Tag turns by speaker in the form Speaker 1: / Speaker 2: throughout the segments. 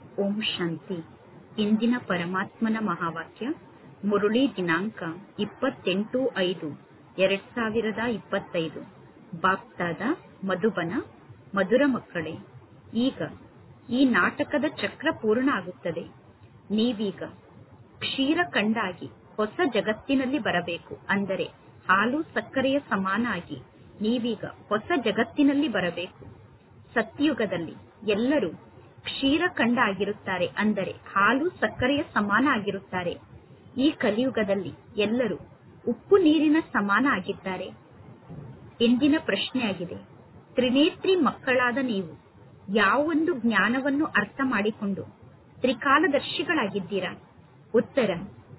Speaker 1: ಓಂ ಶಾಂತಿ ಇಂದಿನ ಪರಮಾತ್ಮನ ಮಹಾವಾಕ್ಯ ಮುರುಳಿ ದಿನಾಂಕ ಇಪ್ಪತ್ತೆಂಟು ಐದು ಎರಡ್ ಸಾವಿರದ ಇಪ್ಪತ್ತೈದು ಬಾಪ್ತಾದ ಮಧುಬನ ಮಧುರ ಮಕ್ಕಳೇ ಈಗ ಈ ನಾಟಕದ ಚಕ್ರ ಪೂರ್ಣ ಆಗುತ್ತದೆ ನೀವೀಗ ಕ್ಷೀರಖಂಡಾಗಿ ಹೊಸ ಜಗತ್ತಿನಲ್ಲಿ ಬರಬೇಕು ಅಂದರೆ ಹಾಲು ಸಕ್ಕರೆಯ ಸಮಾನ ಆಗಿ ನೀವೀಗ ಹೊಸ ಜಗತ್ತಿನಲ್ಲಿ ಬರಬೇಕು ಸತ್ಯುಗದಲ್ಲಿ ಎಲ್ಲರೂ ಕ್ಷೀರಖಂಡ ಆಗಿರುತ್ತಾರೆ ಅಂದರೆ ಹಾಲು ಸಕ್ಕರೆಯ ಸಮಾನ ಆಗಿರುತ್ತಾರೆ ಈ ಕಲಿಯುಗದಲ್ಲಿ ಎಲ್ಲರೂ ಉಪ್ಪು ನೀರಿನ ಸಮಾನ ಆಗಿದ್ದಾರೆ ಎಂದಿನ ಪ್ರಶ್ನೆಯಾಗಿದೆ ತ್ರಿನೇತ್ರಿ ಮಕ್ಕಳಾದ ನೀವು ಯಾವೊಂದು ಜ್ಞಾನವನ್ನು ಅರ್ಥ ಮಾಡಿಕೊಂಡು ತ್ರಿಕಾಲದರ್ಶಿಗಳಾಗಿದ್ದೀರಾ ಉತ್ತರ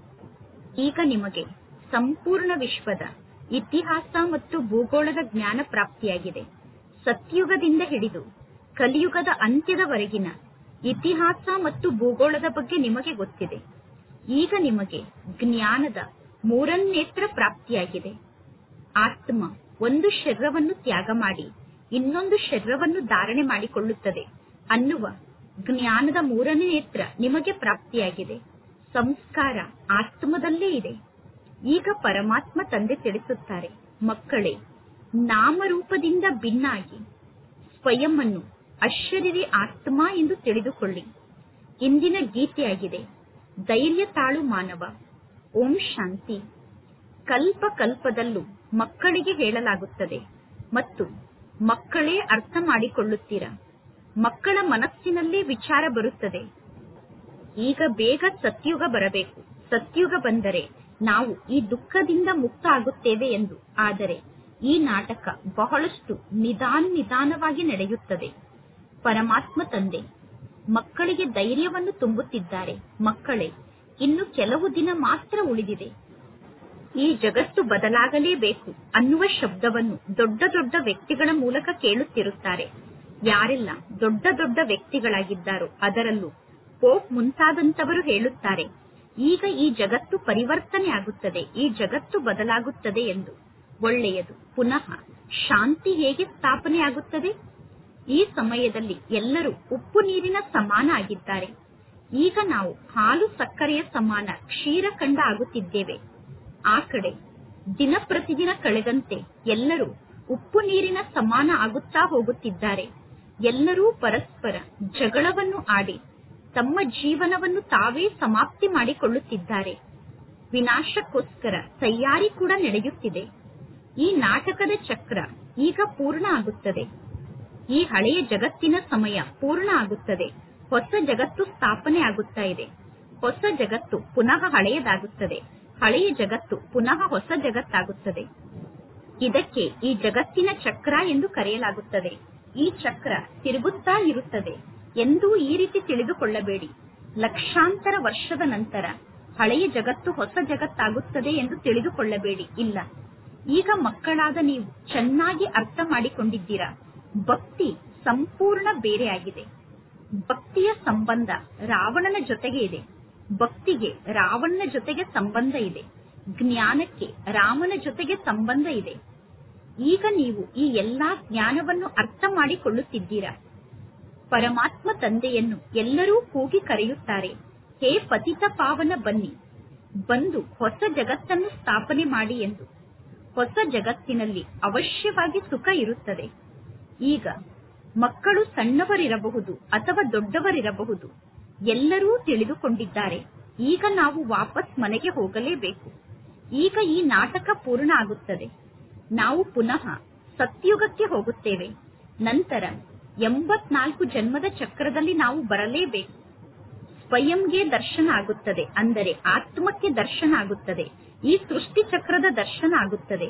Speaker 1: ಈಗ ನಿಮಗೆ ಸಂಪೂರ್ಣ ವಿಶ್ವದ ಇತಿಹಾಸ ಮತ್ತು ಭೂಗೋಳದ ಜ್ಞಾನ ಪ್ರಾಪ್ತಿಯಾಗಿದೆ ಸತ್ಯುಗದಿಂದ ಹಿಡಿದು ಕಲಿಯುಗದ ಅಂತ್ಯದವರೆಗಿನ ಇತಿಹಾಸ ಮತ್ತು ಭೂಗೋಳದ ಬಗ್ಗೆ ನಿಮಗೆ ಗೊತ್ತಿದೆ ಈಗ ನಿಮಗೆ ಜ್ಞಾನದ ಮೂರನ್ನೇತ್ರ ಪ್ರಾಪ್ತಿಯಾಗಿದೆ ಆತ್ಮ ಒಂದು ಶರೀರವನ್ನು ತ್ಯಾಗ ಮಾಡಿ ಇನ್ನೊಂದು ಶರೀರವನ್ನು ಧಾರಣೆ ಮಾಡಿಕೊಳ್ಳುತ್ತದೆ ಅನ್ನುವ ಜ್ಞಾನದ ಮೂರನೇ ನೇತ್ರ ನಿಮಗೆ ಪ್ರಾಪ್ತಿಯಾಗಿದೆ ಸಂಸ್ಕಾರ ಆತ್ಮದಲ್ಲೇ ಇದೆ ಈಗ ಪರಮಾತ್ಮ ತಂದೆ ತಿಳಿಸುತ್ತಾರೆ ಮಕ್ಕಳೇ ನಾಮರೂಪದಿಂದ ಭಿನ್ನಾಗಿ ಸ್ವಯಂ ಅನ್ನು ಅಶರೀರಿ ಆತ್ಮ ಎಂದು ತಿಳಿದುಕೊಳ್ಳಿ ಇಂದಿನ ಗೀತೆಯಾಗಿದೆ ಧೈರ್ಯ ತಾಳು ಮಾನವ ಓಂ ಶಾಂತಿ ಕಲ್ಪ ಕಲ್ಪದಲ್ಲೂ ಮಕ್ಕಳಿಗೆ ಹೇಳಲಾಗುತ್ತದೆ ಮತ್ತು ಮಕ್ಕಳೇ ಅರ್ಥ ಮಾಡಿಕೊಳ್ಳುತ್ತೀರಾ ಮಕ್ಕಳ ಮನಸ್ಸಿನಲ್ಲೇ ವಿಚಾರ ಬರುತ್ತದೆ ಈಗ ಬೇಗ ಸತ್ಯುಗ ಬರಬೇಕು ಸತ್ಯುಗ ಬಂದರೆ ನಾವು ಈ ದುಃಖದಿಂದ ಮುಕ್ತ ಆಗುತ್ತೇವೆ ಎಂದು ಆದರೆ ಈ ನಾಟಕ ಬಹಳಷ್ಟು ನಿಧಾನ ನಿಧಾನವಾಗಿ ನಡೆಯುತ್ತದೆ ಪರಮಾತ್ಮ ತಂದೆ ಮಕ್ಕಳಿಗೆ ಧೈರ್ಯವನ್ನು ತುಂಬುತ್ತಿದ್ದಾರೆ ಮಕ್ಕಳೇ ಇನ್ನು ಕೆಲವು ದಿನ ಮಾತ್ರ ಉಳಿದಿದೆ ಈ ಜಗತ್ತು ಬದಲಾಗಲೇಬೇಕು ಅನ್ನುವ ಶಬ್ದವನ್ನು ದೊಡ್ಡ ದೊಡ್ಡ ವ್ಯಕ್ತಿಗಳ ಮೂಲಕ ಕೇಳುತ್ತಿರುತ್ತಾರೆ ಯಾರೆಲ್ಲ ದೊಡ್ಡ ದೊಡ್ಡ ವ್ಯಕ್ತಿಗಳಾಗಿದ್ದಾರೋ ಅದರಲ್ಲೂ ಪೋಪ್ ಮುಂತಾದಂತವರು ಹೇಳುತ್ತಾರೆ ಈಗ ಈ ಜಗತ್ತು ಪರಿವರ್ತನೆ ಆಗುತ್ತದೆ ಈ ಜಗತ್ತು ಬದಲಾಗುತ್ತದೆ ಎಂದು ಒಳ್ಳೆಯದು ಪುನಃ ಶಾಂತಿ ಹೇಗೆ ಸ್ಥಾಪನೆ ಆಗುತ್ತದೆ ಈ ಸಮಯದಲ್ಲಿ ಎಲ್ಲರೂ ಉಪ್ಪು ನೀರಿನ ಸಮಾನ ಆಗಿದ್ದಾರೆ ಈಗ ನಾವು ಹಾಲು ಸಕ್ಕರೆಯ ಸಮಾನ ಕ್ಷೀರಖಂಡ ಆಗುತ್ತಿದ್ದೇವೆ ಆ ಕಡೆ ದಿನ ಪ್ರತಿದಿನ ಕಳೆದಂತೆ ಎಲ್ಲರೂ ಉಪ್ಪು ನೀರಿನ ಸಮಾನ ಆಗುತ್ತಾ ಹೋಗುತ್ತಿದ್ದಾರೆ ಎಲ್ಲರೂ ಪರಸ್ಪರ ಜಗಳವನ್ನು ಆಡಿ ತಮ್ಮ ಜೀವನವನ್ನು ತಾವೇ ಸಮಾಪ್ತಿ ಮಾಡಿಕೊಳ್ಳುತ್ತಿದ್ದಾರೆ ವಿನಾಶಕ್ಕೋಸ್ಕರ ತಯಾರಿ ಕೂಡ ನಡೆಯುತ್ತಿದೆ ಈ ನಾಟಕದ ಚಕ್ರ ಈಗ ಪೂರ್ಣ ಆಗುತ್ತದೆ ಈ ಹಳೆಯ ಜಗತ್ತಿನ ಸಮಯ ಪೂರ್ಣ ಆಗುತ್ತದೆ ಹೊಸ ಜಗತ್ತು ಸ್ಥಾಪನೆ ಆಗುತ್ತಾ ಇದೆ ಹೊಸ ಜಗತ್ತು ಪುನಃ ಹಳೆಯದಾಗುತ್ತದೆ ಹಳೆಯ ಜಗತ್ತು ಪುನಃ ಹೊಸ ಜಗತ್ತಾಗುತ್ತದೆ ಇದಕ್ಕೆ ಈ ಜಗತ್ತಿನ ಚಕ್ರ ಎಂದು ಕರೆಯಲಾಗುತ್ತದೆ ಈ ಚಕ್ರ ತಿರುಗುತ್ತಾ ಇರುತ್ತದೆ ಎಂದೂ ಈ ರೀತಿ ತಿಳಿದುಕೊಳ್ಳಬೇಡಿ ಲಕ್ಷಾಂತರ ವರ್ಷದ ನಂತರ ಹಳೆಯ ಜಗತ್ತು ಹೊಸ ಜಗತ್ತಾಗುತ್ತದೆ ಎಂದು ತಿಳಿದುಕೊಳ್ಳಬೇಡಿ ಇಲ್ಲ ಈಗ ಮಕ್ಕಳಾದ ನೀವು ಚೆನ್ನಾಗಿ ಅರ್ಥ ಮಾಡಿಕೊಂಡಿದ್ದೀರಾ ಭಕ್ತಿ ಸಂಪೂರ್ಣ ಬೇರೆಯಾಗಿದೆ ಭಕ್ತಿಯ ಸಂಬಂಧ ರಾವಣನ ಜೊತೆಗೆ ಇದೆ ಭಕ್ತಿಗೆ ರಾವಣನ ಜೊತೆಗೆ ಸಂಬಂಧ ಇದೆ ಜ್ಞಾನಕ್ಕೆ ರಾಮನ ಜೊತೆಗೆ ಸಂಬಂಧ ಇದೆ ಈಗ ನೀವು ಈ ಎಲ್ಲಾ ಜ್ಞಾನವನ್ನು ಅರ್ಥ ಮಾಡಿಕೊಳ್ಳುತ್ತಿದ್ದೀರಾ ಪರಮಾತ್ಮ ತಂದೆಯನ್ನು ಎಲ್ಲರೂ ಕೂಗಿ ಕರೆಯುತ್ತಾರೆ ಹೇ ಪತಿತ ಪಾವನ ಬನ್ನಿ ಬಂದು ಹೊಸ ಜಗತ್ತನ್ನು ಸ್ಥಾಪನೆ ಮಾಡಿ ಎಂದು ಹೊಸ ಜಗತ್ತಿನಲ್ಲಿ ಅವಶ್ಯವಾಗಿ ಸುಖ ಇರುತ್ತದೆ ಈಗ ಮಕ್ಕಳು ಸಣ್ಣವರಿರಬಹುದು ಅಥವಾ ದೊಡ್ಡವರಿರಬಹುದು ಎಲ್ಲರೂ ತಿಳಿದುಕೊಂಡಿದ್ದಾರೆ ಈಗ ನಾವು ವಾಪಸ್ ಮನೆಗೆ ಹೋಗಲೇಬೇಕು ಈಗ ಈ ನಾಟಕ ಪೂರ್ಣ ಆಗುತ್ತದೆ ನಾವು ಪುನಃ ಸತ್ಯುಗಕ್ಕೆ ಹೋಗುತ್ತೇವೆ ನಂತರ ಎಂಬತ್ನಾಲ್ಕು ಜನ್ಮದ ಚಕ್ರದಲ್ಲಿ ನಾವು ಬರಲೇಬೇಕು ಸ್ವಯಂಗೆ ದರ್ಶನ ಆಗುತ್ತದೆ ಅಂದರೆ ಆತ್ಮಕ್ಕೆ ದರ್ಶನ ಆಗುತ್ತದೆ ಈ ಸೃಷ್ಟಿ ಚಕ್ರದ ದರ್ಶನ ಆಗುತ್ತದೆ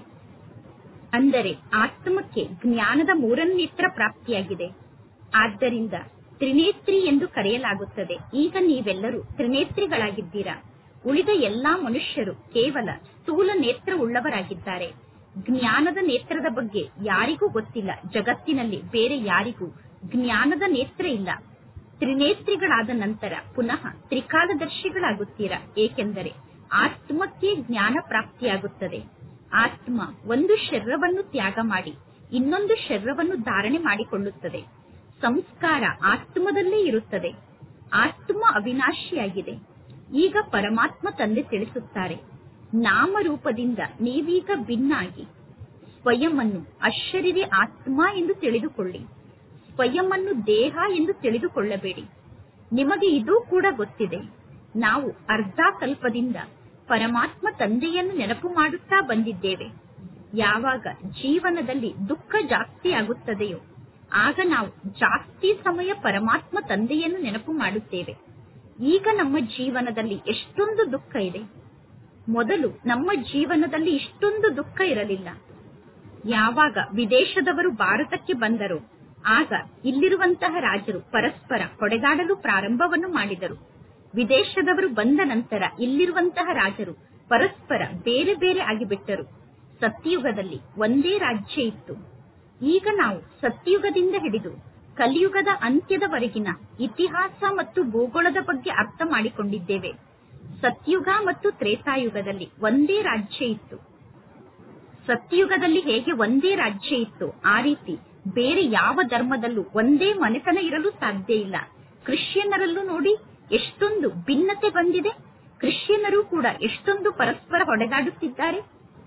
Speaker 1: ಅಂದರೆ ಆತ್ಮಕ್ಕೆ ಜ್ಞಾನದ ಮೂರನ್ನೇತ್ರ ಪ್ರಾಪ್ತಿಯಾಗಿದೆ ಆದ್ದರಿಂದ ತ್ರಿನೇತ್ರಿ ಎಂದು ಕರೆಯಲಾಗುತ್ತದೆ ಈಗ ನೀವೆಲ್ಲರೂ ತ್ರಿನೇತ್ರಿಗಳಾಗಿದ್ದೀರಾ ಉಳಿದ ಎಲ್ಲಾ ಮನುಷ್ಯರು ಕೇವಲ ಸ್ಥೂಲ ನೇತ್ರ ಉಳ್ಳವರಾಗಿದ್ದಾರೆ ಜ್ಞಾನದ ನೇತ್ರದ ಬಗ್ಗೆ ಯಾರಿಗೂ ಗೊತ್ತಿಲ್ಲ ಜಗತ್ತಿನಲ್ಲಿ ಬೇರೆ ಯಾರಿಗೂ ಜ್ಞಾನದ ನೇತ್ರ ಇಲ್ಲ ತ್ರಿನೇತ್ರಿಗಳಾದ ನಂತರ ಪುನಃ ತ್ರಿಕಾಲದರ್ಶಿಗಳಾಗುತ್ತೀರಾ ಏಕೆಂದರೆ ಆತ್ಮಕ್ಕೆ ಜ್ಞಾನ ಪ್ರಾಪ್ತಿಯಾಗುತ್ತದೆ ಆತ್ಮ ಒಂದು ಶರೀರವನ್ನು ತ್ಯಾಗ ಮಾಡಿ ಇನ್ನೊಂದು ಶರೀರವನ್ನು ಧಾರಣೆ ಮಾಡಿಕೊಳ್ಳುತ್ತದೆ ಸಂಸ್ಕಾರ ಆತ್ಮದಲ್ಲೇ ಇರುತ್ತದೆ ಆತ್ಮ ಅವಿನಾಶಿಯಾಗಿದೆ ಈಗ ಪರಮಾತ್ಮ ತಂದೆ ತಿಳಿಸುತ್ತಾರೆ ನಾಮರೂಪದಿಂದ ನೀವೀಗ ಭಿನ್ನಾಗಿ ಸ್ವಯಂವನ್ನು ಅಶರೀರಿ ಆತ್ಮ ಎಂದು ತಿಳಿದುಕೊಳ್ಳಿ ಸ್ವಯಂವನ್ನು ದೇಹ ಎಂದು ತಿಳಿದುಕೊಳ್ಳಬೇಡಿ ನಿಮಗೆ ಇದೂ ಕೂಡ ಗೊತ್ತಿದೆ ನಾವು ಅರ್ಧ ಕಲ್ಪದಿಂದ ಪರಮಾತ್ಮ ತಂದೆಯನ್ನು ನೆನಪು ಮಾಡುತ್ತಾ ಬಂದಿದ್ದೇವೆ ಯಾವಾಗ ಜೀವನದಲ್ಲಿ ದುಃಖ ಜಾಸ್ತಿ ಆಗುತ್ತದೆಯೋ ಆಗ ನಾವು ಜಾಸ್ತಿ ಸಮಯ ಪರಮಾತ್ಮ ತಂದೆಯನ್ನು ನೆನಪು ಮಾಡುತ್ತೇವೆ ಈಗ ನಮ್ಮ ಜೀವನದಲ್ಲಿ ಎಷ್ಟೊಂದು ದುಃಖ ಇದೆ ಮೊದಲು ನಮ್ಮ ಜೀವನದಲ್ಲಿ ಇಷ್ಟೊಂದು ದುಃಖ ಇರಲಿಲ್ಲ ಯಾವಾಗ ವಿದೇಶದವರು ಭಾರತಕ್ಕೆ ಬಂದರೋ ಆಗ ಇಲ್ಲಿರುವಂತಹ ರಾಜರು ಪರಸ್ಪರ ಹೊಡೆದಾಡಲು ಪ್ರಾರಂಭವನ್ನು ಮಾಡಿದರು ವಿದೇಶದವರು ಬಂದ ನಂತರ ಇಲ್ಲಿರುವಂತಹ ರಾಜರು ಪರಸ್ಪರ ಬೇರೆ ಬೇರೆ ಆಗಿಬಿಟ್ಟರು ಸತ್ಯಯುಗದಲ್ಲಿ ಒಂದೇ ರಾಜ್ಯ ಇತ್ತು ಈಗ ನಾವು ಸತ್ಯಯುಗದಿಂದ ಹಿಡಿದು ಕಲಿಯುಗದ ಅಂತ್ಯದವರೆಗಿನ ಇತಿಹಾಸ ಮತ್ತು ಭೂಗೋಳದ ಬಗ್ಗೆ ಅರ್ಥ ಮಾಡಿಕೊಂಡಿದ್ದೇವೆ ಸತ್ಯುಗ ಮತ್ತು ತ್ರೇತಾಯುಗದಲ್ಲಿ ಒಂದೇ ರಾಜ್ಯ ಇತ್ತು ಸತ್ಯಯುಗದಲ್ಲಿ ಹೇಗೆ ಒಂದೇ ರಾಜ್ಯ ಇತ್ತು ಆ ರೀತಿ ಬೇರೆ ಯಾವ ಧರ್ಮದಲ್ಲೂ ಒಂದೇ ಮನೆತನ ಇರಲು ಸಾಧ್ಯ ಇಲ್ಲ ಕ್ರಿಶ್ಚಿಯನ್ನರಲ್ಲೂ ನೋಡಿ ಎಷ್ಟೊಂದು ಭಿನ್ನತೆ ಬಂದಿದೆ ಕ್ರಿಶ್ಚಿಯನ್ನರು ಕೂಡ ಎಷ್ಟೊಂದು ಪರಸ್ಪರ ಹೊಡೆದಾಡುತ್ತಿದ್ದಾರೆ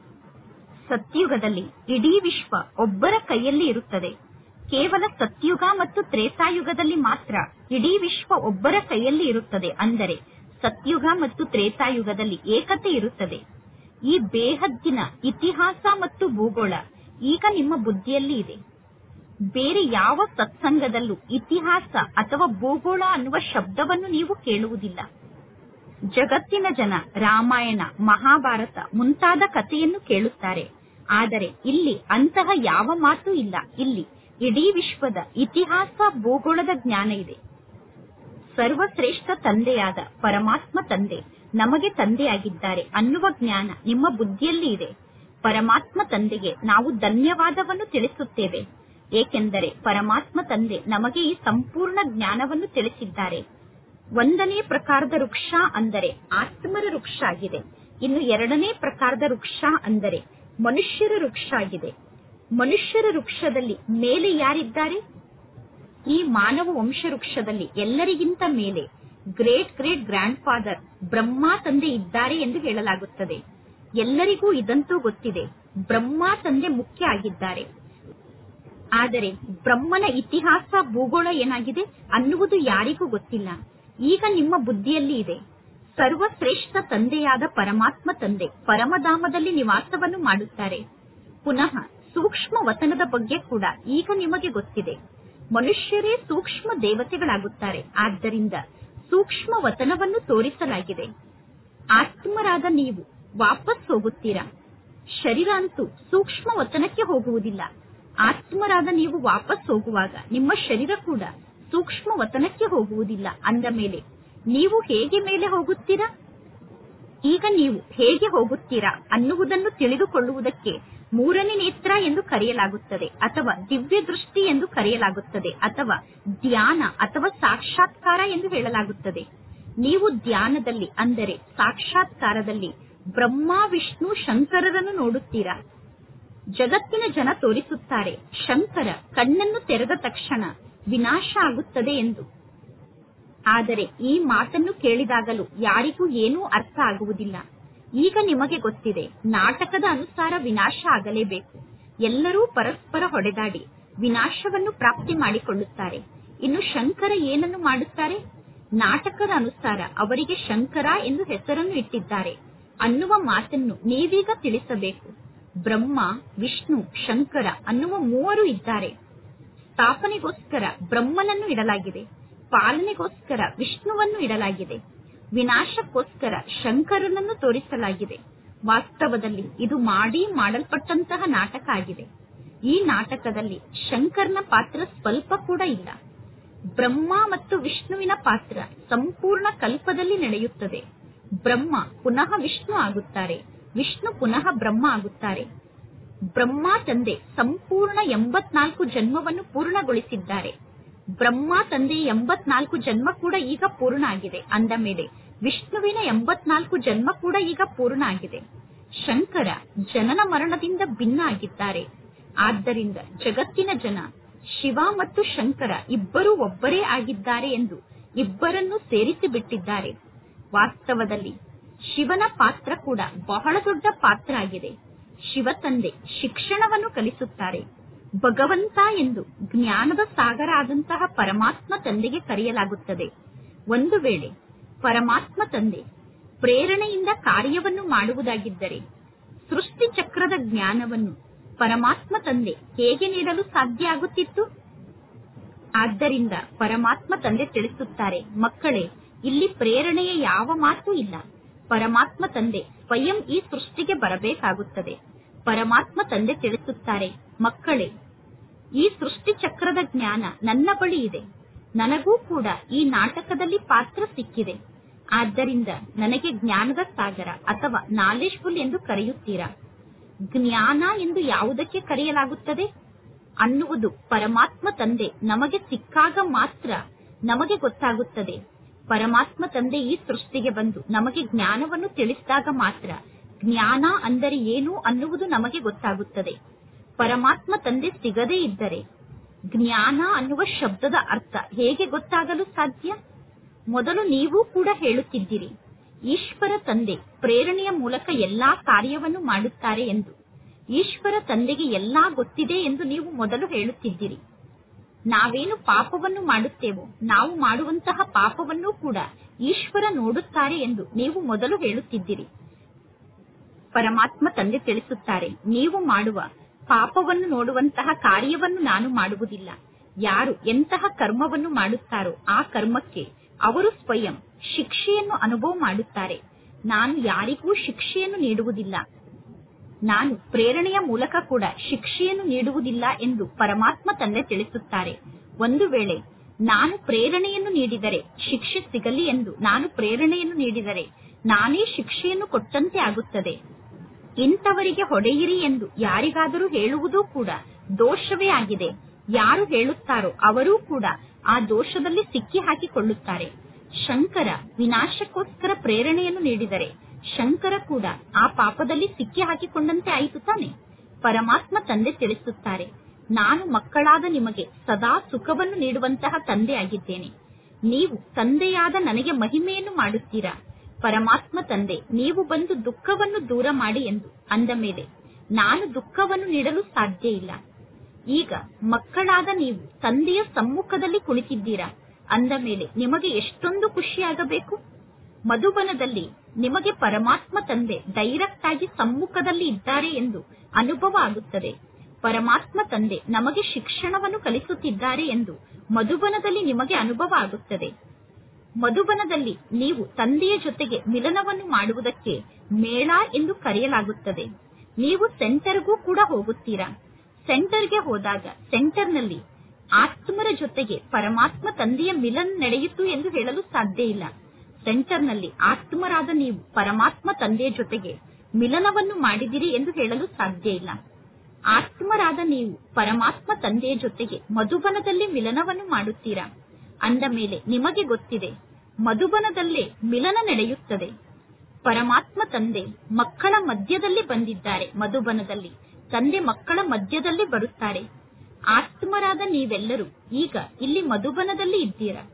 Speaker 1: ಸತ್ಯುಗದಲ್ಲಿ ಇಡೀ ವಿಶ್ವ ಒಬ್ಬರ ಕೈಯಲ್ಲಿ ಇರುತ್ತದೆ ಕೇವಲ ಸತ್ಯುಗ ಮತ್ತು ತ್ರೇತಾಯುಗದಲ್ಲಿ ಮಾತ್ರ ಇಡೀ ವಿಶ್ವ ಒಬ್ಬರ ಕೈಯಲ್ಲಿ ಇರುತ್ತದೆ ಅಂದರೆ ಸತ್ಯುಗ ಮತ್ತು ತ್ರೇತಾಯುಗದಲ್ಲಿ ಏಕತೆ ಇರುತ್ತದೆ ಈ ಬೇಹದ್ದಿನ ಇತಿಹಾಸ ಮತ್ತು ಭೂಗೋಳ ಈಗ ನಿಮ್ಮ ಬುದ್ಧಿಯಲ್ಲಿ ಇದೆ ಬೇರೆ ಯಾವ ಸತ್ಸಂಗದಲ್ಲೂ ಇತಿಹಾಸ ಅಥವಾ ಭೂಗೋಳ ಅನ್ನುವ ಶಬ್ದವನ್ನು ನೀವು ಕೇಳುವುದಿಲ್ಲ ಜಗತ್ತಿನ ಜನ ರಾಮಾಯಣ ಮಹಾಭಾರತ ಮುಂತಾದ ಕಥೆಯನ್ನು ಕೇಳುತ್ತಾರೆ ಆದರೆ ಇಲ್ಲಿ ಅಂತಹ ಯಾವ ಮಾತು ಇಲ್ಲ ಇಲ್ಲಿ ಇಡೀ ವಿಶ್ವದ ಇತಿಹಾಸ ಭೂಗೋಳದ ಜ್ಞಾನ ಇದೆ ಸರ್ವಶ್ರೇಷ್ಠ ತಂದೆಯಾದ ಪರಮಾತ್ಮ ತಂದೆ ನಮಗೆ ತಂದೆಯಾಗಿದ್ದಾರೆ ಅನ್ನುವ ಜ್ಞಾನ ನಿಮ್ಮ ಬುದ್ಧಿಯಲ್ಲಿ ಇದೆ ಪರಮಾತ್ಮ ತಂದೆಗೆ ನಾವು ಧನ್ಯವಾದವನ್ನು ತಿಳಿಸುತ್ತೇವೆ ಏಕೆಂದರೆ ಪರಮಾತ್ಮ ತಂದೆ ನಮಗೆ ಈ ಸಂಪೂರ್ಣ ಜ್ಞಾನವನ್ನು ತಿಳಿಸಿದ್ದಾರೆ ಒಂದನೇ ಪ್ರಕಾರದ ವೃಕ್ಷ ಅಂದರೆ ಆತ್ಮರ ವೃಕ್ಷ ಆಗಿದೆ ಇನ್ನು ಎರಡನೇ ಪ್ರಕಾರದ ವೃಕ್ಷ ಅಂದರೆ ಮನುಷ್ಯರ ವೃಕ್ಷ ಆಗಿದೆ ಮನುಷ್ಯರ ವೃಕ್ಷದಲ್ಲಿ ಮೇಲೆ ಯಾರಿದ್ದಾರೆ ಈ ಮಾನವ ವಂಶ ವೃಕ್ಷದಲ್ಲಿ ಎಲ್ಲರಿಗಿಂತ ಮೇಲೆ great great grandfather Brahma ತಂದೆ ಇದ್ದಾರೆ ಎಂದು ಹೇಳಲಾಗುತ್ತದೆ ಎಲ್ಲರಿಗೂ ಇದಂತೂ ಗೊತ್ತಿದೆ ಬ್ರಹ್ಮ ತಂದೆ ಮುಖ್ಯ ಆಗಿದ್ದಾರೆ ಆದರೆ ಬ್ರಹ್ಮನ ಇತಿಹಾಸ ಭೂಗೋಳ ಏನಾಗಿದೆ ಅನ್ನುವುದು ಯಾರಿಗೂ ಗೊತ್ತಿಲ್ಲ ಈಗ ನಿಮ್ಮ ಬುದ್ಧಿಯಲ್ಲಿ ಇದೆ ಸರ್ವಶ್ರೇಷ್ಠ ತಂದೆಯಾದ ಪರಮಾತ್ಮ ತಂದೆ ಪರಮಧಾಮದಲ್ಲಿ ನಿವಾಸವನ್ನು ಮಾಡುತ್ತಾರೆ ಪುನಃ ಸೂಕ್ಷ್ಮ ವತನದ ಬಗ್ಗೆ ಕೂಡ ಈಗ ನಿಮಗೆ ಗೊತ್ತಿದೆ ಮನುಷ್ಯರೇ ಸೂಕ್ಷ್ಮ ದೇವತೆಗಳಾಗುತ್ತಾರೆ ಆದ್ದರಿಂದ ಸೂಕ್ಷ್ಮ ವತನವನ್ನು ತೋರಿಸಲಾಗಿದೆ ಆತ್ಮರಾದ ನೀವು ವಾಪಸ್ ಹೋಗುತ್ತೀರಾ ಶರೀರ ಅಂತೂ ಸೂಕ್ಷ್ಮ ವತನಕ್ಕೆ ಹೋಗುವುದಿಲ್ಲ ಆತ್ಮರಾದ ನೀವು ವಾಪಸ್ ಹೋಗುವಾಗ ನಿಮ್ಮ ಶರೀರ ಕೂಡ ಸೂಕ್ಷ್ಮ ವತನಕ್ಕೆ ಹೋಗುವುದಿಲ್ಲ ಅಂದ ಮೇಲೆ ನೀವು ಹೇಗೆ ಮೇಲೆ ಹೋಗುತ್ತೀರಾ ಈಗ ನೀವು ಹೇಗೆ ಹೋಗುತ್ತೀರಾ ಅನ್ನುವುದನ್ನು ತಿಳಿದುಕೊಳ್ಳುವುದಕ್ಕೆ ಮೂರನೇ ನೇತ್ರ ಎಂದು ಕರೆಯಲಾಗುತ್ತದೆ ಅಥವಾ ದಿವ್ಯ ದೃಷ್ಟಿ ಎಂದು ಕರೆಯಲಾಗುತ್ತದೆ ಅಥವಾ ಧ್ಯಾನ ಅಥವಾ ಸಾಕ್ಷಾತ್ಕಾರ ಎಂದು ಹೇಳಲಾಗುತ್ತದೆ ನೀವು ಧ್ಯಾನದಲ್ಲಿ ಅಂದರೆ ಸಾಕ್ಷಾತ್ಕಾರದಲ್ಲಿ ಬ್ರಹ್ಮ ವಿಷ್ಣು ಶಂಕರರನ್ನು ನೋಡುತ್ತೀರಾ ಜಗತ್ತಿನ ಜನ ತೋರಿಸುತ್ತಾರೆ ಶಂಕರ ಕಣ್ಣನ್ನು ತೆರೆದ ತಕ್ಷಣ ವಿನಾಶ ಆಗುತ್ತದೆ ಎಂದು ಆದರೆ ಈ ಮಾತನ್ನು ಕೇಳಿದಾಗಲೂ ಯಾರಿಗೂ ಏನೂ ಅರ್ಥ ಆಗುವುದಿಲ್ಲ ಈಗ ನಿಮಗೆ ಗೊತ್ತಿದೆ ನಾಟಕದ ಅನುಸಾರ ವಿನಾಶ ಆಗಲೇಬೇಕು ಎಲ್ಲರೂ ಪರಸ್ಪರ ಹೊಡೆದಾಡಿ ವಿನಾಶವನ್ನು ಪ್ರಾಪ್ತಿ ಮಾಡಿಕೊಳ್ಳುತ್ತಾರೆ ಇನ್ನು ಶಂಕರ ಏನನ್ನು ಮಾಡುತ್ತಾರೆ ನಾಟಕದ ಅನುಸಾರ ಅವರಿಗೆ ಶಂಕರ ಎಂದು ಹೆಸರನ್ನು ಇಟ್ಟಿದ್ದಾರೆ ಅನ್ನುವ ಮಾತನ್ನು ನೀವೀಗ ತಿಳಿಸಬೇಕು ಬ್ರಹ್ಮ ವಿಷ್ಣು ಶಂಕರ ಅನ್ನುವ ಮೂವರು ಇದ್ದಾರೆ ಸ್ಥಾಪನೆಗೋಸ್ಕರ ಬ್ರಹ್ಮನನ್ನು ಇಡಲಾಗಿದೆ ಪಾಲನೆಗೋಸ್ಕರ ವಿಷ್ಣುವನ್ನು ಇಡಲಾಗಿದೆ ವಿನಾಶಕ್ಕೋಸ್ಕರ ಶಂಕರನನ್ನು ತೋರಿಸಲಾಗಿದೆ ವಾಸ್ತವದಲ್ಲಿ ಇದು ಮಾಡಿ ಮಾಡಲ್ಪಟ್ಟಂತಹ ನಾಟಕ ಆಗಿದೆ ಈ ನಾಟಕದಲ್ಲಿ ಶಂಕರನ ಪಾತ್ರ ಸ್ವಲ್ಪ ಕೂಡ ಇಲ್ಲ ಬ್ರಹ್ಮ ಮತ್ತು ವಿಷ್ಣುವಿನ ಪಾತ್ರ ಸಂಪೂರ್ಣ ಕಲ್ಪದಲ್ಲಿ ನಡೆಯುತ್ತದೆ ಬ್ರಹ್ಮ ಪುನಃ ವಿಷ್ಣು ಆಗುತ್ತಾರೆ ವಿಷ್ಣು ಪುನಃ ಬ್ರಹ್ಮ ಆಗುತ್ತಾರೆ ಬ್ರಹ್ಮ ತಂದೆ ಸಂಪೂರ್ಣ ಎಂಬತ್ನಾಲ್ಕು ಜನ್ಮವನ್ನು ಪೂರ್ಣಗೊಳಿಸಿದ್ದಾರೆ ಬ್ರಹ್ಮ ತಂದೆ ಎಂಬತ್ನಾಲ್ಕು ಜನ್ಮ ಕೂಡ ಈಗ ಪೂರ್ಣ ಆಗಿದೆ ಅಂದ ಮೇಲೆ ವಿಷ್ಣುವಿನ ಎಂಬತ್ನಾಲ್ಕು ಜನ್ಮ ಕೂಡ ಈಗ ಪೂರ್ಣ ಆಗಿದೆ ಶಂಕರ ಜನನ ಮರಣದಿಂದ ಭಿನ್ನ ಆಗಿದ್ದಾರೆ ಆದ್ದರಿಂದ ಜಗತ್ತಿನ ಜನ ಶಿವ ಮತ್ತು ಶಂಕರ ಇಬ್ಬರೂ ಒಬ್ಬರೇ ಆಗಿದ್ದಾರೆ ಎಂದು ಇಬ್ಬರನ್ನು ಸೇರಿಸಿ ಬಿಟ್ಟಿದ್ದಾರೆ ವಾಸ್ತವದಲ್ಲಿ ಶಿವನ ಪಾತ್ರ ಕೂಡ ಬಹಳ ದೊಡ್ಡ ಪಾತ್ರ ಆಗಿದೆ ಶಿವ ತಂದೆ ಶಿಕ್ಷಣವನ್ನು ಕಲಿಸುತ್ತಾರೆ ಭಗವಂತ ಎಂದು ಜ್ಞಾನದ ಸಾಗರ ಆದಂತಹ ಪರಮಾತ್ಮ ತಂದೆಗೆ ಕರೆಯಲಾಗುತ್ತದೆ ಒಂದು ವೇಳೆ ಪರಮಾತ್ಮ ತಂದೆ ಪ್ರೇರಣೆಯಿಂದ ಕಾರ್ಯವನ್ನು ಮಾಡುವುದಾಗಿದ್ದರೆ ಸೃಷ್ಟಿ ಚಕ್ರದ ಜ್ಞಾನವನ್ನು ಪರಮಾತ್ಮ ತಂದೆ ಹೇಗೆ ನೀಡಲು ಸಾಧ್ಯ ಆಗುತ್ತಿತ್ತು ಆದ್ದರಿಂದ ಪರಮಾತ್ಮ ತಂದೆ ತಿಳಿಸುತ್ತಾರೆ ಮಕ್ಕಳೇ ಇಲ್ಲಿ ಪ್ರೇರಣೆಯ ಯಾವ ಮಾತು ಇಲ್ಲ ಪರಮಾತ್ಮ ತಂದೆ ಸ್ವಯಂ ಈ ಸೃಷ್ಟಿಗೆ ಬರಬೇಕಾಗುತ್ತದೆ ಪರಮಾತ್ಮ ತಂದೆ ತಿಳಿಸುತ್ತಾರೆ ಮಕ್ಕಳೇ ಈ ಸೃಷ್ಟಿ ಚಕ್ರದ ಜ್ಞಾನ ನನ್ನ ಬಳಿ ಇದೆ ನನಗೂ ಕೂಡ ಈ ನಾಟಕದಲ್ಲಿ ಪಾತ್ರ ಸಿಕ್ಕಿದೆ ಆದ್ದರಿಂದ ನನಗೆ ಜ್ಞಾನದ ಸಾಗರ ಅಥವಾ ನಾಲೆಜ್ಫುಲ್ ಎಂದು ಕರೆಯುತ್ತೀರಾ ಜ್ಞಾನ ಎಂದು ಯಾವುದಕ್ಕೆ ಕರೆಯಲಾಗುತ್ತದೆ ಅನ್ನುವುದು ಪರಮಾತ್ಮ ತಂದೆ ನಮಗೆ ಸಿಕ್ಕಾಗ ಮಾತ್ರ ನಮಗೆ ಗೊತ್ತಾಗುತ್ತದೆ ಪರಮಾತ್ಮ ತಂದೆ ಈ ಸೃಷ್ಟಿಗೆ ಬಂದು ನಮಗೆ ಜ್ಞಾನವನ್ನು ತಿಳಿಸಿದಾಗ ಮಾತ್ರ ಜ್ಞಾನ ಅಂದರೆ ಏನು ಅನ್ನುವುದು ನಮಗೆ ಗೊತ್ತಾಗುತ್ತದೆ ಪರಮಾತ್ಮ ತಂದೆ ಸಿಗದೇ ಇದ್ದರೆ ಜ್ಞಾನ ಅನ್ನುವ ಶಬ್ದದ ಅರ್ಥ ಹೇಗೆ ಗೊತ್ತಾಗಲು ಸಾಧ್ಯ ಮೊದಲು ನೀವು ಕೂಡ ಹೇಳುತ್ತಿದ್ದೀರಿ ಈಶ್ವರ ತಂದೆ ಪ್ರೇರಣೆಯ ಮೂಲಕ ಎಲ್ಲಾ ಕಾರ್ಯವನ್ನು ಮಾಡುತ್ತಾರೆ ಎಂದು ಈಶ್ವರ ತಂದೆಗೆ ಎಲ್ಲಾ ಗೊತ್ತಿದೆ ಎಂದು ನೀವು ಮೊದಲು ಹೇಳುತ್ತಿದ್ದೀರಿ ನಾವೇನು ಪಾಪವನ್ನು ಮಾಡುತ್ತೇವೋ ನಾವು ಮಾಡುವಂತಹ ಪಾಪವನ್ನು ಕೂಡ ಈಶ್ವರ ನೋಡುತ್ತಾರೆ ಎಂದು ನೀವು ಮೊದಲು ಹೇಳುತ್ತಿದ್ದೀರಿ ಪರಮಾತ್ಮ ತಂದೆ ತಿಳಿಸುತ್ತಾರೆ ನೀವು ಮಾಡುವ ಪಾಪವನ್ನು ನೋಡುವಂತಹ ಕಾರ್ಯವನ್ನು ನಾನು ಮಾಡುವುದಿಲ್ಲ ಯಾರು ಎಂತಹ ಕರ್ಮವನ್ನು ಮಾಡುತ್ತಾರೋ ಆ ಕರ್ಮಕ್ಕೆ ಅವರು ಸ್ವಯಂ ಶಿಕ್ಷೆಯನ್ನು ಅನುಭವ ಮಾಡುತ್ತಾರೆ ನಾನು ಯಾರಿಗೂ ಶಿಕ್ಷೆಯನ್ನು ನೀಡುವುದಿಲ್ಲ ನಾನು ಪ್ರೇರಣೆಯ ಮೂಲಕ ಕೂಡ ಶಿಕ್ಷೆಯನ್ನು ನೀಡುವುದಿಲ್ಲ ಎಂದು ಪರಮಾತ್ಮ ತಂದೆ ತಿಳಿಸುತ್ತಾರೆ ಒಂದು ವೇಳೆ ನಾನು ಪ್ರೇರಣೆಯನ್ನು ನೀಡಿದರೆ ಶಿಕ್ಷೆ ಸಿಗಲಿ ಎಂದು ನಾನು ಪ್ರೇರಣೆಯನ್ನು ನೀಡಿದರೆ ನಾನೇ ಶಿಕ್ಷೆಯನ್ನು ಕೊಟ್ಟಂತೆ ಆಗುತ್ತದೆ ಇಂಥವರಿಗೆ ಹೊಡೆಯಿರಿ ಎಂದು ಯಾರಿಗಾದರೂ ಹೇಳುವುದೂ ಕೂಡ ದೋಷವೇ ಆಗಿದೆ ಯಾರು ಹೇಳುತ್ತಾರೋ ಅವರೂ ಕೂಡ ಆ ದೋಷದಲ್ಲಿ ಸಿಕ್ಕಿ ಹಾಕಿಕೊಳ್ಳುತ್ತಾರೆ ಶಂಕರ ವಿನಾಶಕ್ಕೋಸ್ಕರ ಪ್ರೇರಣೆಯನ್ನು ನೀಡಿದರೆ ಶಂಕರ ಕೂಡ ಆ ಪಾಪದಲ್ಲಿ ಸಿಕ್ಕಿ ಹಾಕಿಕೊಂಡಂತೆ ಆಯಿತು ತಾನೆ ಪರಮಾತ್ಮ ತಂದೆ ತಿಳಿಸುತ್ತಾರೆ ನಾನು ಮಕ್ಕಳಾದ ನಿಮಗೆ ಸದಾ ಸುಖವನ್ನು ನೀಡುವಂತಹ ತಂದೆ ಆಗಿದ್ದೇನೆ ನೀವು ತಂದೆಯಾದ ನನಗೆ ಮಹಿಮೆಯನ್ನು ಮಾಡುತ್ತೀರಾ ಪರಮಾತ್ಮ ತಂದೆ ನೀವು ಬಂದು ದುಃಖವನ್ನು ದೂರ ಮಾಡಿ ಎಂದು ಅಂದ ಮೇಲೆ ನಾನು ದುಃಖವನ್ನು ನೀಡಲು ಸಾಧ್ಯ ಇಲ್ಲ ಈಗ ಮಕ್ಕಳಾದ ನೀವು ತಂದೆಯ ಸಮ್ಮುಖದಲ್ಲಿ ಕುಳಿತಿದ್ದೀರಾ ಅಂದ ಮೇಲೆ ನಿಮಗೆ ಎಷ್ಟೊಂದು ಖುಷಿಯಾಗಬೇಕು ಮಧುಬನದಲ್ಲಿ ನಿಮಗೆ ಪರಮಾತ್ಮ ತಂದೆ ಡೈರೆಕ್ಟ್ ಆಗಿ ಸಮ್ಮುಖದಲ್ಲಿ ಇದ್ದಾರೆ ಎಂದು ಅನುಭವ ಆಗುತ್ತದೆ ಪರಮಾತ್ಮ ತಂದೆ ನಮಗೆ ಶಿಕ್ಷಣವನ್ನು ಕಲಿಸುತ್ತಿದ್ದಾರೆ ಎಂದು ಮಧುಬನದಲ್ಲಿ ನಿಮಗೆ ಅನುಭವ ಆಗುತ್ತದೆ ಮಧುಬನದಲ್ಲಿ ನೀವು ತಂದೆಯ ಜೊತೆಗೆ ಮಿಲನವನ್ನು ಮಾಡುವುದಕ್ಕೆ ಮೇಳ ಎಂದು ಕರೆಯಲಾಗುತ್ತದೆ ನೀವು ಸೆಂಟರ್ಗೂ ಕೂಡ ಹೋಗುತ್ತೀರಾ ಸೆಂಟರ್ಗೆ ಹೋದಾಗ ಸೆಂಟರ್ನಲ್ಲಿ ಆತ್ಮರ ಜೊತೆಗೆ ಪರಮಾತ್ಮ ತಂದೆಯ ಮಿಲನ ನಡೆಯಿತು ಎಂದು ಹೇಳಲು ಸಾಧ್ಯ ಇಲ್ಲ ಸೆಂಟರ್ನಲ್ಲಿ ಆತ್ಮರಾದ ನೀವು ಪರಮಾತ್ಮ ತಂದೆಯ ಜೊತೆಗೆ ಮಿಲನವನ್ನು ಮಾಡಿದಿರಿ ಎಂದು ಹೇಳಲು ಸಾಧ್ಯ ಇಲ್ಲ ಆತ್ಮರಾದ ನೀವು ಪರಮಾತ್ಮ ತಂದೆಯ ಜೊತೆಗೆ ಮಧುಬನದಲ್ಲಿ ಮಿಲನವನ್ನು ಮಾಡುತ್ತೀರಾ ಅಂದ ಮೇಲೆ ನಿಮಗೆ ಗೊತ್ತಿದೆ ಮಧುಬನದಲ್ಲೇ ಮಿಲನ ನಡೆಯುತ್ತದೆ ಪರಮಾತ್ಮ ತಂದೆ ಮಕ್ಕಳ ಮಧ್ಯದಲ್ಲಿ ಬಂದಿದ್ದಾರೆ ಮಧುಬನದಲ್ಲಿ ತಂದೆ ಮಕ್ಕಳ ಮಧ್ಯದಲ್ಲಿ ಬರುತ್ತಾರೆ ಆತ್ಮರಾದ ನೀವೆಲ್ಲರೂ ಈಗ ಇಲ್ಲಿ ಮಧುಬನದಲ್ಲಿ ಇದ್ದೀರಾ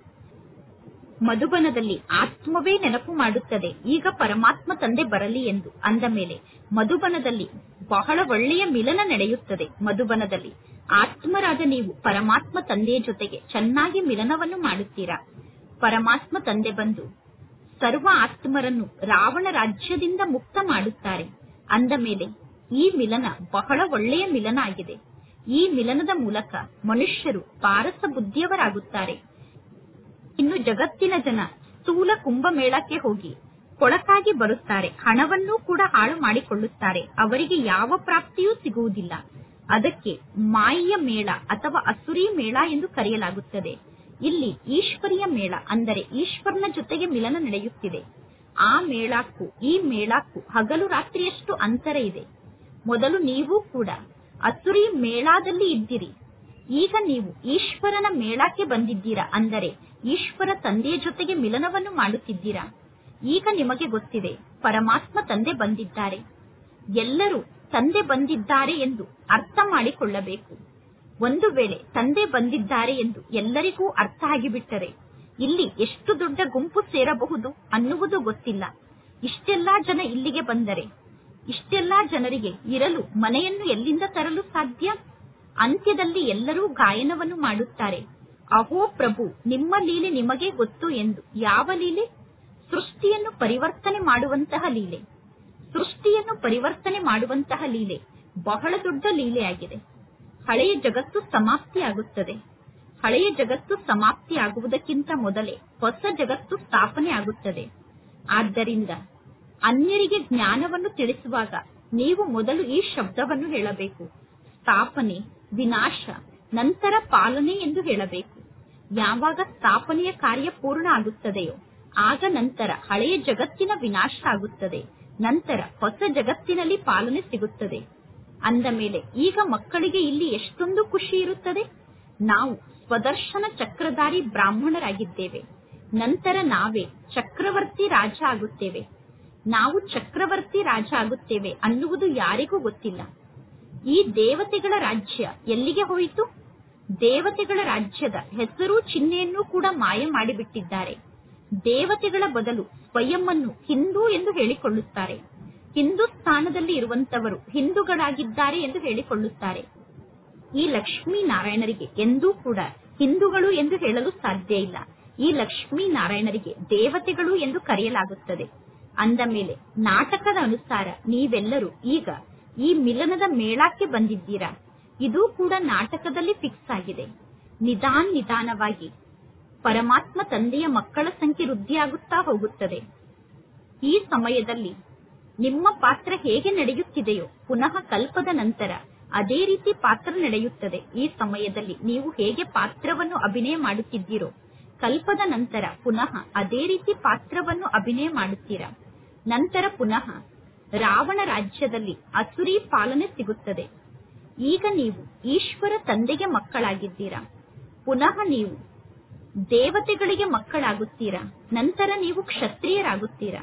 Speaker 1: ಮಧುಬನದಲ್ಲಿ ಆತ್ಮವೇ ನೆನಪು ಮಾಡುತ್ತದೆ ಈಗ ಪರಮಾತ್ಮ ತಂದೆ ಬರಲಿ ಎಂದು ಅಂದ ಮೇಲೆ ಮಧುಬನದಲ್ಲಿ ಬಹಳ ಒಳ್ಳೆಯ ಮಿಲನ ನಡೆಯುತ್ತದೆ ಮಧುಬನದಲ್ಲಿ ಆತ್ಮರಾದ ನೀವು ಪರಮಾತ್ಮ ತಂದೆಯ ಜೊತೆಗೆ ಚೆನ್ನಾಗಿ ಮಿಲನವನ್ನು ಮಾಡುತ್ತೀರಾ ಪರಮಾತ್ಮ ತಂದೆ ಬಂದು ಸರ್ವ ಆತ್ಮರನ್ನು ರಾವಣ ರಾಜ್ಯದಿಂದ ಮುಕ್ತ ಮಾಡುತ್ತಾರೆ ಅಂದ ಮೇಲೆ ಈ ಮಿಲನ ಬಹಳ ಒಳ್ಳೆಯ ಮಿಲನ ಆಗಿದೆ ಈ ಮಿಲನದ ಮೂಲಕ ಮನುಷ್ಯರು ಪಾರಸ ಬುದ್ಧಿಯವರಾಗುತ್ತಾರೆ ಇನ್ನು ಜಗತ್ತಿನ ಜನ ಸ್ಥೂಲ ಕುಂಭಮೇಳಕ್ಕೆ ಹೋಗಿ ಕೊಳಕಾಗಿ ಬರುತ್ತಾರೆ ಹಣವನ್ನೂ ಕೂಡ ಹಾಳು ಮಾಡಿಕೊಳ್ಳುತ್ತಾರೆ ಅವರಿಗೆ ಯಾವ ಪ್ರಾಪ್ತಿಯೂ ಸಿಗುವುದಿಲ್ಲ ಅದಕ್ಕೆ ಮಾಯಿಯ ಮೇಳ ಅಥವಾ ಅಸುರಿ ಮೇಳ ಎಂದು ಕರೆಯಲಾಗುತ್ತದೆ ಇಲ್ಲಿ ಈಶ್ವರಿಯ ಮೇಳ ಅಂದರೆ ಈಶ್ವರನ ಜೊತೆಗೆ ಮಿಲನ ನಡೆಯುತ್ತಿದೆ ಆ ಮೇಳಕ್ಕೂ ಈ ಮೇಳಕ್ಕೂ ಹಗಲು ರಾತ್ರಿಯಷ್ಟು ಅಂತರ ಇದೆ ಮೊದಲು ನೀವು ಕೂಡ ಅಸುರಿ ಮೇಳಾದಲ್ಲಿ ಇದ್ದಿರಿ ಈಗ ನೀವು ಈಶ್ವರನ ಮೇಳಕ್ಕೆ ಬಂದಿದ್ದೀರಾ ಅಂದರೆ ಈಶ್ವರ ತಂದೆಯ ಜೊತೆಗೆ ಮಿಲನವನ್ನು ಮಾಡುತ್ತಿದ್ದೀರಾ ಈಗ ನಿಮಗೆ ಗೊತ್ತಿದೆ ಪರಮಾತ್ಮ ತಂದೆ ಬಂದಿದ್ದಾರೆ ಎಲ್ಲರೂ ತಂದೆ ಬಂದಿದ್ದಾರೆ ಎಂದು ಅರ್ಥ ಮಾಡಿಕೊಳ್ಳಬೇಕು ಒಂದು ವೇಳೆ ತಂದೆ ಬಂದಿದ್ದಾರೆ ಎಂದು ಎಲ್ಲರಿಗೂ ಅರ್ಥ ಆಗಿಬಿಟ್ಟರೆ ಇಲ್ಲಿ ಎಷ್ಟು ದೊಡ್ಡ ಗುಂಪು ಸೇರಬಹುದು ಅನ್ನುವುದು ಗೊತ್ತಿಲ್ಲ ಇಷ್ಟೆಲ್ಲಾ ಜನ ಇಲ್ಲಿಗೆ ಬಂದರೆ ಇಷ್ಟೆಲ್ಲಾ ಜನರಿಗೆ ಇರಲು ಮನೆಯನ್ನು ಎಲ್ಲಿಂದ ತರಲು ಸಾಧ್ಯ ಅಂತ್ಯದಲ್ಲಿ ಎಲ್ಲರೂ ಗಾಯನವನ್ನು ಮಾಡುತ್ತಾರೆ ಅಹೋ ಪ್ರಭು ನಿಮ್ಮ ಲೀಲೆ ನಿಮಗೆ ಗೊತ್ತು ಎಂದು ಯಾವ ಲೀಲೆ ಸೃಷ್ಟಿಯನ್ನು ಪರಿವರ್ತನೆ ಮಾಡುವಂತಹ ಲೀಲೆ ಸೃಷ್ಟಿಯನ್ನು ಪರಿವರ್ತನೆ ಮಾಡುವಂತಹ ಲೀಲೆ ಬಹಳ ದೊಡ್ಡ ಲೀಲೆಯಾಗಿದೆ ಹಳೆಯ ಜಗತ್ತು ಸಮಾಪ್ತಿಯಾಗುತ್ತದೆ ಹಳೆಯ ಜಗತ್ತು ಸಮಾಪ್ತಿಯಾಗುವುದಕ್ಕಿಂತ ಮೊದಲೇ ಹೊಸ ಜಗತ್ತು ಸ್ಥಾಪನೆ ಆಗುತ್ತದೆ ಆದ್ದರಿಂದ ಅನ್ಯರಿಗೆ ಜ್ಞಾನವನ್ನು ತಿಳಿಸುವಾಗ ನೀವು ಮೊದಲು ಈ ಶಬ್ದವನ್ನು ಹೇಳಬೇಕು ಸ್ಥಾಪನೆ ವಿನಾಶ ನಂತರ ಪಾಲನೆ ಎಂದು ಹೇಳಬೇಕು ಯಾವಾಗ ಸ್ಥಾಪನೆಯ ಕಾರ್ಯ ಪೂರ್ಣ ಆಗುತ್ತದೆಯೋ ಆಗ ನಂತರ ಹಳೆಯ ಜಗತ್ತಿನ ವಿನಾಶ ಆಗುತ್ತದೆ ನಂತರ ಹೊಸ ಜಗತ್ತಿನಲ್ಲಿ ಪಾಲನೆ ಸಿಗುತ್ತದೆ ಅಂದ ಮೇಲೆ ಈಗ ಮಕ್ಕಳಿಗೆ ಇಲ್ಲಿ ಎಷ್ಟೊಂದು ಖುಷಿ ಇರುತ್ತದೆ ನಾವು ಸ್ವದರ್ಶನ ಚಕ್ರಧಾರಿ ಬ್ರಾಹ್ಮಣರಾಗಿದ್ದೇವೆ ನಂತರ ನಾವೇ ಚಕ್ರವರ್ತಿ ರಾಜ ಆಗುತ್ತೇವೆ ನಾವು ಚಕ್ರವರ್ತಿ ರಾಜ ಆಗುತ್ತೇವೆ ಅನ್ನುವುದು ಯಾರಿಗೂ ಗೊತ್ತಿಲ್ಲ ಈ ದೇವತೆಗಳ ರಾಜ್ಯ ಎಲ್ಲಿಗೆ ಹೋಯಿತು ದೇವತೆಗಳ ರಾಜ್ಯದ ಹೆಸರು ಚಿಹ್ನೆಯನ್ನು ಕೂಡ ಮಾಯ ಮಾಡಿಬಿಟ್ಟಿದ್ದಾರೆ ದೇವತೆಗಳ ಬದಲು ಸ್ವಯಂವನ್ನು ಹಿಂದೂ ಎಂದು ಹೇಳಿಕೊಳ್ಳುತ್ತಾರೆ ಹಿಂದೂಸ್ಥಾನದಲ್ಲಿ ಇರುವಂತವರು ಹಿಂದೂಗಳಾಗಿದ್ದಾರೆ ಎಂದು ಹೇಳಿಕೊಳ್ಳುತ್ತಾರೆ ಈ ಲಕ್ಷ್ಮೀ ನಾರಾಯಣರಿಗೆ ಎಂದೂ ಕೂಡ ಹಿಂದೂಗಳು ಎಂದು ಹೇಳಲು ಸಾಧ್ಯ ಇಲ್ಲ ಈ ಲಕ್ಷ್ಮೀ ನಾರಾಯಣರಿಗೆ ದೇವತೆಗಳು ಎಂದು ಕರೆಯಲಾಗುತ್ತದೆ ಅಂದ ಮೇಲೆ ನಾಟಕದ ಅನುಸಾರ ನೀವೆಲ್ಲರೂ ಈಗ ಈ ಮಿಲನದ ಮೇಳಕ್ಕೆ ಬಂದಿದ್ದೀರಾ ಇದು ಕೂಡ ನಾಟಕದಲ್ಲಿ ಫಿಕ್ಸ್ ಆಗಿದೆ ನಿಧಾನ್ ನಿಧಾನವಾಗಿ ಪರಮಾತ್ಮ ತಂದೆಯ ಮಕ್ಕಳ ಸಂಖ್ಯೆ ವೃದ್ಧಿಯಾಗುತ್ತಾ ಹೋಗುತ್ತದೆ ಈ ಸಮಯದಲ್ಲಿ ನಿಮ್ಮ ಪಾತ್ರ ಹೇಗೆ ನಡೆಯುತ್ತಿದೆಯೋ ಪುನಃ ಕಲ್ಪದ ನಂತರ ಅದೇ ರೀತಿ ಪಾತ್ರ ನಡೆಯುತ್ತದೆ ಈ ಸಮಯದಲ್ಲಿ ನೀವು ಹೇಗೆ ಪಾತ್ರವನ್ನು ಅಭಿನಯ ಮಾಡುತ್ತಿದ್ದೀರೋ ಕಲ್ಪದ ನಂತರ ಪುನಃ ಅದೇ ರೀತಿ ಪಾತ್ರವನ್ನು ಅಭಿನಯ ಮಾಡುತ್ತೀರಾ ನಂತರ ಪುನಃ ರಾವಣ ರಾಜ್ಯದಲ್ಲಿ ಅಸುರಿ ಪಾಲನೆ ಸಿಗುತ್ತದೆ ಈಗ ನೀವು ಈಶ್ವರ ತಂದೆಗೆ ಮಕ್ಕಳಾಗಿದ್ದೀರಾ ಪುನಃ ನೀವು ದೇವತೆಗಳಿಗೆ ಮಕ್ಕಳಾಗುತ್ತೀರಾ ನಂತರ ನೀವು ಕ್ಷತ್ರಿಯರಾಗುತ್ತೀರಾ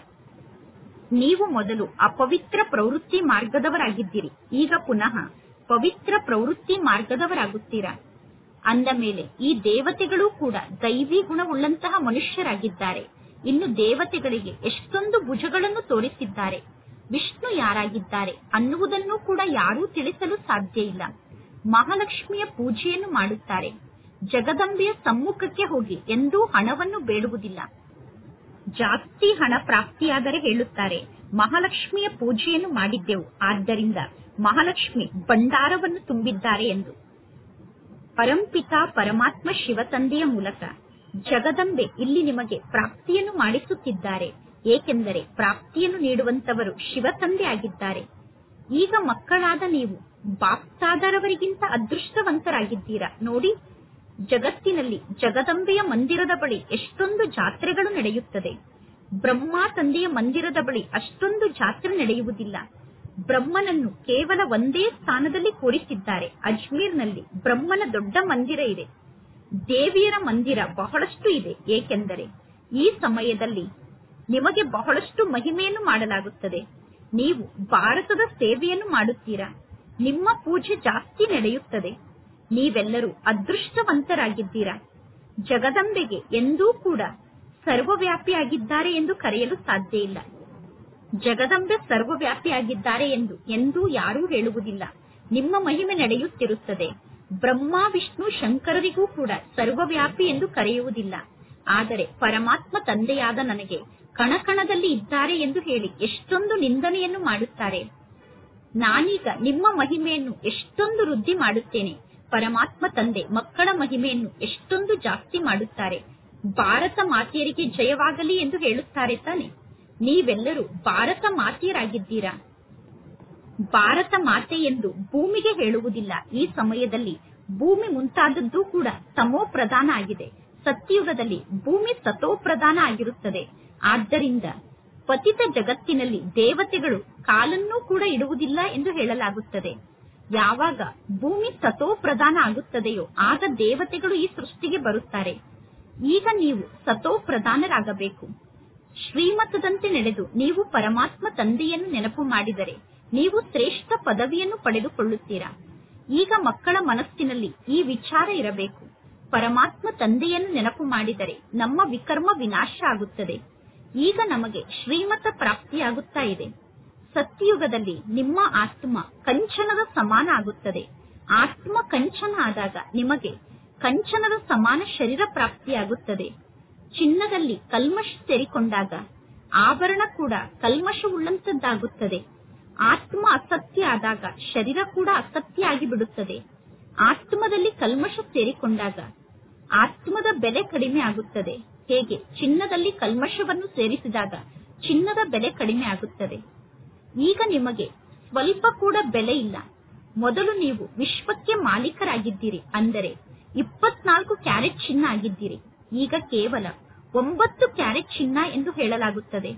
Speaker 1: ನೀವು ಮೊದಲು ಅಪವಿತ್ರ ಪ್ರವೃತ್ತಿ ಮಾರ್ಗದವರಾಗಿದ್ದೀರಿ ಈಗ ಪುನಃ ಪವಿತ್ರ ಪ್ರವೃತ್ತಿ ಮಾರ್ಗದವರಾಗುತ್ತೀರಾ ಅಂದ ಮೇಲೆ ಈ ದೇವತೆಗಳು ಕೂಡ ದೈವಿ ಗುಣವುಳ್ಳಂತಹ ಮನುಷ್ಯರಾಗಿದ್ದಾರೆ ಇನ್ನು ದೇವತೆಗಳಿಗೆ ಎಷ್ಟೊಂದು ಭುಜಗಳನ್ನು ತೋರಿಸಿದ್ದಾರೆ ವಿಷ್ಣು ಯಾರಾಗಿದ್ದಾರೆ ಅನ್ನುವುದನ್ನು ಕೂಡ ಯಾರೂ ತಿಳಿಸಲು ಸಾಧ್ಯ ಇಲ್ಲ ಮಹಾಲಕ್ಷ್ಮಿಯ ಪೂಜೆಯನ್ನು ಮಾಡುತ್ತಾರೆ ಜಗದಂಬೆಯ ಸಮ್ಮುಖಕ್ಕೆ ಹೋಗಿ ಎಂದೂ ಹಣವನ್ನು ಬೇಡುವುದಿಲ್ಲ ಜಾಸ್ತಿ ಹಣ ಪ್ರಾಪ್ತಿಯಾದರೆ ಹೇಳುತ್ತಾರೆ ಮಹಾಲಕ್ಷ್ಮಿಯ ಪೂಜೆಯನ್ನು ಮಾಡಿದ್ದೆವು ಆದ್ದರಿಂದ ಮಹಾಲಕ್ಷ್ಮಿ ಭಂಡಾರವನ್ನು ತುಂಬಿದ್ದಾರೆ ಎಂದು ಪರಂಪಿತ ಪರಮಾತ್ಮ ಶಿವತಂದೆಯ ಮೂಲಕ ಜಗದಂಬೆ ಇಲ್ಲಿ ನಿಮಗೆ ಪ್ರಾಪ್ತಿಯನ್ನು ಮಾಡಿಸುತ್ತಿದ್ದಾರೆ ಏಕೆಂದರೆ ಪ್ರಾಪ್ತಿಯನ್ನು ನೀಡುವಂತವರು ಶಿವತಂದೆ ಆಗಿದ್ದಾರೆ ಈಗ ಮಕ್ಕಳಾದ ನೀವು ಬಾಪ್ತಾದರವರಿಗಿಂತ ಅದೃಷ್ಟವಂತರಾಗಿದ್ದೀರಾ ನೋಡಿ ಜಗತ್ತಿನಲ್ಲಿ ಜಗದಂಬೆಯ ಮಂದಿರದ ಬಳಿ ಎಷ್ಟೊಂದು ಜಾತ್ರೆಗಳು ನಡೆಯುತ್ತದೆ ಬ್ರಹ್ಮ ತಂದೆಯ ಮಂದಿರದ ಬಳಿ ಅಷ್ಟೊಂದು ಜಾತ್ರೆ ನಡೆಯುವುದಿಲ್ಲ ಬ್ರಹ್ಮನನ್ನು ಕೇವಲ ಒಂದೇ ಸ್ಥಾನದಲ್ಲಿ ಕೂರಿಸಿದ್ದಾರೆ ಅಜ್ಮೀರ್ನಲ್ಲಿ ಬ್ರಹ್ಮನ ದೊಡ್ಡ ಮಂದಿರ ಇದೆ ದೇವಿಯರ ಮಂದಿರ ಬಹಳಷ್ಟು ಇದೆ ಏಕೆಂದರೆ ಈ ಸಮಯದಲ್ಲಿ ನಿಮಗೆ ಬಹಳಷ್ಟು ಮಹಿಮೆಯನ್ನು ಮಾಡಲಾಗುತ್ತದೆ ನೀವು ಭಾರತದ ಸೇವೆಯನ್ನು ಮಾಡುತ್ತೀರಾ ನಿಮ್ಮ ಪೂಜೆ ಜಾಸ್ತಿ ನಡೆಯುತ್ತದೆ ನೀವೆಲ್ಲರೂ ಅದೃಷ್ಟವಂತರಾಗಿದ್ದೀರಾ ಜಗದಂಬೆಗೆ ಎಂದೂ ಕೂಡ ಸರ್ವವ್ಯಾಪಿಯಾಗಿದ್ದಾರೆ ಎಂದು ಕರೆಯಲು ಸಾಧ್ಯ ಇಲ್ಲ ಜಗದಂಬೆ ಸರ್ವವ್ಯಾಪಿಯಾಗಿದ್ದಾರೆ ಎಂದು ಎಂದೂ ಯಾರೂ ಹೇಳುವುದಿಲ್ಲ ನಿಮ್ಮ ಮಹಿಮೆ ನಡೆಯುತ್ತಿರುತ್ತದೆ ಬ್ರಹ್ಮ ವಿಷ್ಣು ಶಂಕರರಿಗೂ ಕೂಡ ಸರ್ವವ್ಯಾಪಿ ಎಂದು ಕರೆಯುವುದಿಲ್ಲ ಆದರೆ ಪರಮಾತ್ಮ ತಂದೆಯಾದ ನನಗೆ ಕಣಕಣದಲ್ಲಿ ಇದ್ದಾರೆ ಎಂದು ಹೇಳಿ ಎಷ್ಟೊಂದು ನಿಂದನೆಯನ್ನು ಮಾಡುತ್ತಾರೆ ನಾನೀಗ ನಿಮ್ಮ ಮಹಿಮೆಯನ್ನು ಎಷ್ಟೊಂದು ವೃದ್ಧಿ ಮಾಡುತ್ತೇನೆ ಪರಮಾತ್ಮ ತಂದೆ ಮಕ್ಕಳ ಮಹಿಮೆಯನ್ನು ಎಷ್ಟೊಂದು ಜಾಸ್ತಿ ಮಾಡುತ್ತಾರೆ ಭಾರತ ಮಾತೆಯರಿಗೆ ಜಯವಾಗಲಿ ಎಂದು ಹೇಳುತ್ತಾರೆ ತಾನೆ ನೀವೆಲ್ಲರೂ ಭಾರತ ಮಾತೆಯರಾಗಿದ್ದೀರಾ ಭಾರತ ಮಾತೆ ಎಂದು ಭೂಮಿಗೆ ಹೇಳುವುದಿಲ್ಲ ಈ ಸಮಯದಲ್ಲಿ ಭೂಮಿ ಮುಂತಾದದ್ದು ಕೂಡ ತಮೋ ಪ್ರಧಾನ ಆಗಿದೆ ಸತ್ಯುಗದಲ್ಲಿ ಭೂಮಿ ಸತೋ ಪ್ರಧಾನ ಆಗಿರುತ್ತದೆ ಆದ್ದರಿಂದ ಪತಿತ ಜಗತ್ತಿನಲ್ಲಿ ದೇವತೆಗಳು ಕಾಲನ್ನೂ ಕೂಡ ಇಡುವುದಿಲ್ಲ ಎಂದು ಹೇಳಲಾಗುತ್ತದೆ ಯಾವಾಗ ಭೂಮಿ ಸತೋ ಪ್ರಧಾನ ಆಗುತ್ತದೆಯೋ ಆಗ ದೇವತೆಗಳು ಈ ಸೃಷ್ಟಿಗೆ ಬರುತ್ತಾರೆ ಈಗ ನೀವು ಸತೋ ಪ್ರಧಾನರಾಗಬೇಕು ಶ್ರೀಮತದಂತೆ ನಡೆದು ನೀವು ಪರಮಾತ್ಮ ತಂದೆಯನ್ನು ನೆನಪು ಮಾಡಿದರೆ ನೀವು ಶ್ರೇಷ್ಠ ಪದವಿಯನ್ನು ಪಡೆದುಕೊಳ್ಳುತ್ತೀರಾ ಈಗ ಮಕ್ಕಳ ಮನಸ್ಸಿನಲ್ಲಿ ಈ ವಿಚಾರ ಇರಬೇಕು ಪರಮಾತ್ಮ ತಂದೆಯನ್ನು ನೆನಪು ಮಾಡಿದರೆ ನಮ್ಮ ವಿಕರ್ಮ ವಿನಾಶ ಆಗುತ್ತದೆ ಈಗ ನಮಗೆ ಶ್ರೀಮತ ಪ್ರಾಪ್ತಿಯಾಗುತ್ತಾ ಇದೆ ಸತ್ಯಯುಗದಲ್ಲಿ ನಿಮ್ಮ ಆತ್ಮ ಕಂಚನದ ಸಮಾನ ಆಗುತ್ತದೆ ಆತ್ಮ ಕಂಚನ ಆದಾಗ ನಿಮಗೆ ಕಂಚನದ ಸಮಾನ ಶರೀರ ಪ್ರಾಪ್ತಿಯಾಗುತ್ತದೆ ಚಿನ್ನದಲ್ಲಿ ಕಲ್ಮಶ ಸೇರಿಕೊಂಡಾಗ ಆಭರಣ ಕೂಡ ಕಲ್ಮಶವುಳ್ಳಂತದ್ದಾಗುತ್ತದೆ ಆತ್ಮ ಅಸತ್ಯ ಆದಾಗ ಶರೀರ ಕೂಡ ಅಸತ್ಯ ಆಗಿಬಿಡುತ್ತದೆ ಆತ್ಮದಲ್ಲಿ ಕಲ್ಮಶ ಸೇರಿಕೊಂಡಾಗ ಆತ್ಮದ ಬೆಲೆ ಕಡಿಮೆ ಆಗುತ್ತದೆ ಹೇಗೆ ಚಿನ್ನದಲ್ಲಿ ಕಲ್ಮಶವನ್ನು ಸೇರಿಸಿದಾಗ ಚಿನ್ನದ ಬೆಲೆ ಕಡಿಮೆ ಆಗುತ್ತದೆ ಈಗ ನಿಮಗೆ ಸ್ವಲ್ಪ ಕೂಡ ಬೆಲೆ ಇಲ್ಲ ಮೊದಲು ನೀವು ವಿಶ್ವಕ್ಕೆ ಮಾಲೀಕರಾಗಿದ್ದೀರಿ ಅಂದರೆ ಇಪ್ಪತ್ನಾಲ್ಕು ಕ್ಯಾರೆಟ್ ಚಿನ್ನ ಆಗಿದ್ದೀರಿ ಈಗ ಕೇವಲ ಒಂಬತ್ತು ಕ್ಯಾರೆಟ್ ಚಿನ್ನ ಎಂದು ಹೇಳಲಾಗುತ್ತದೆ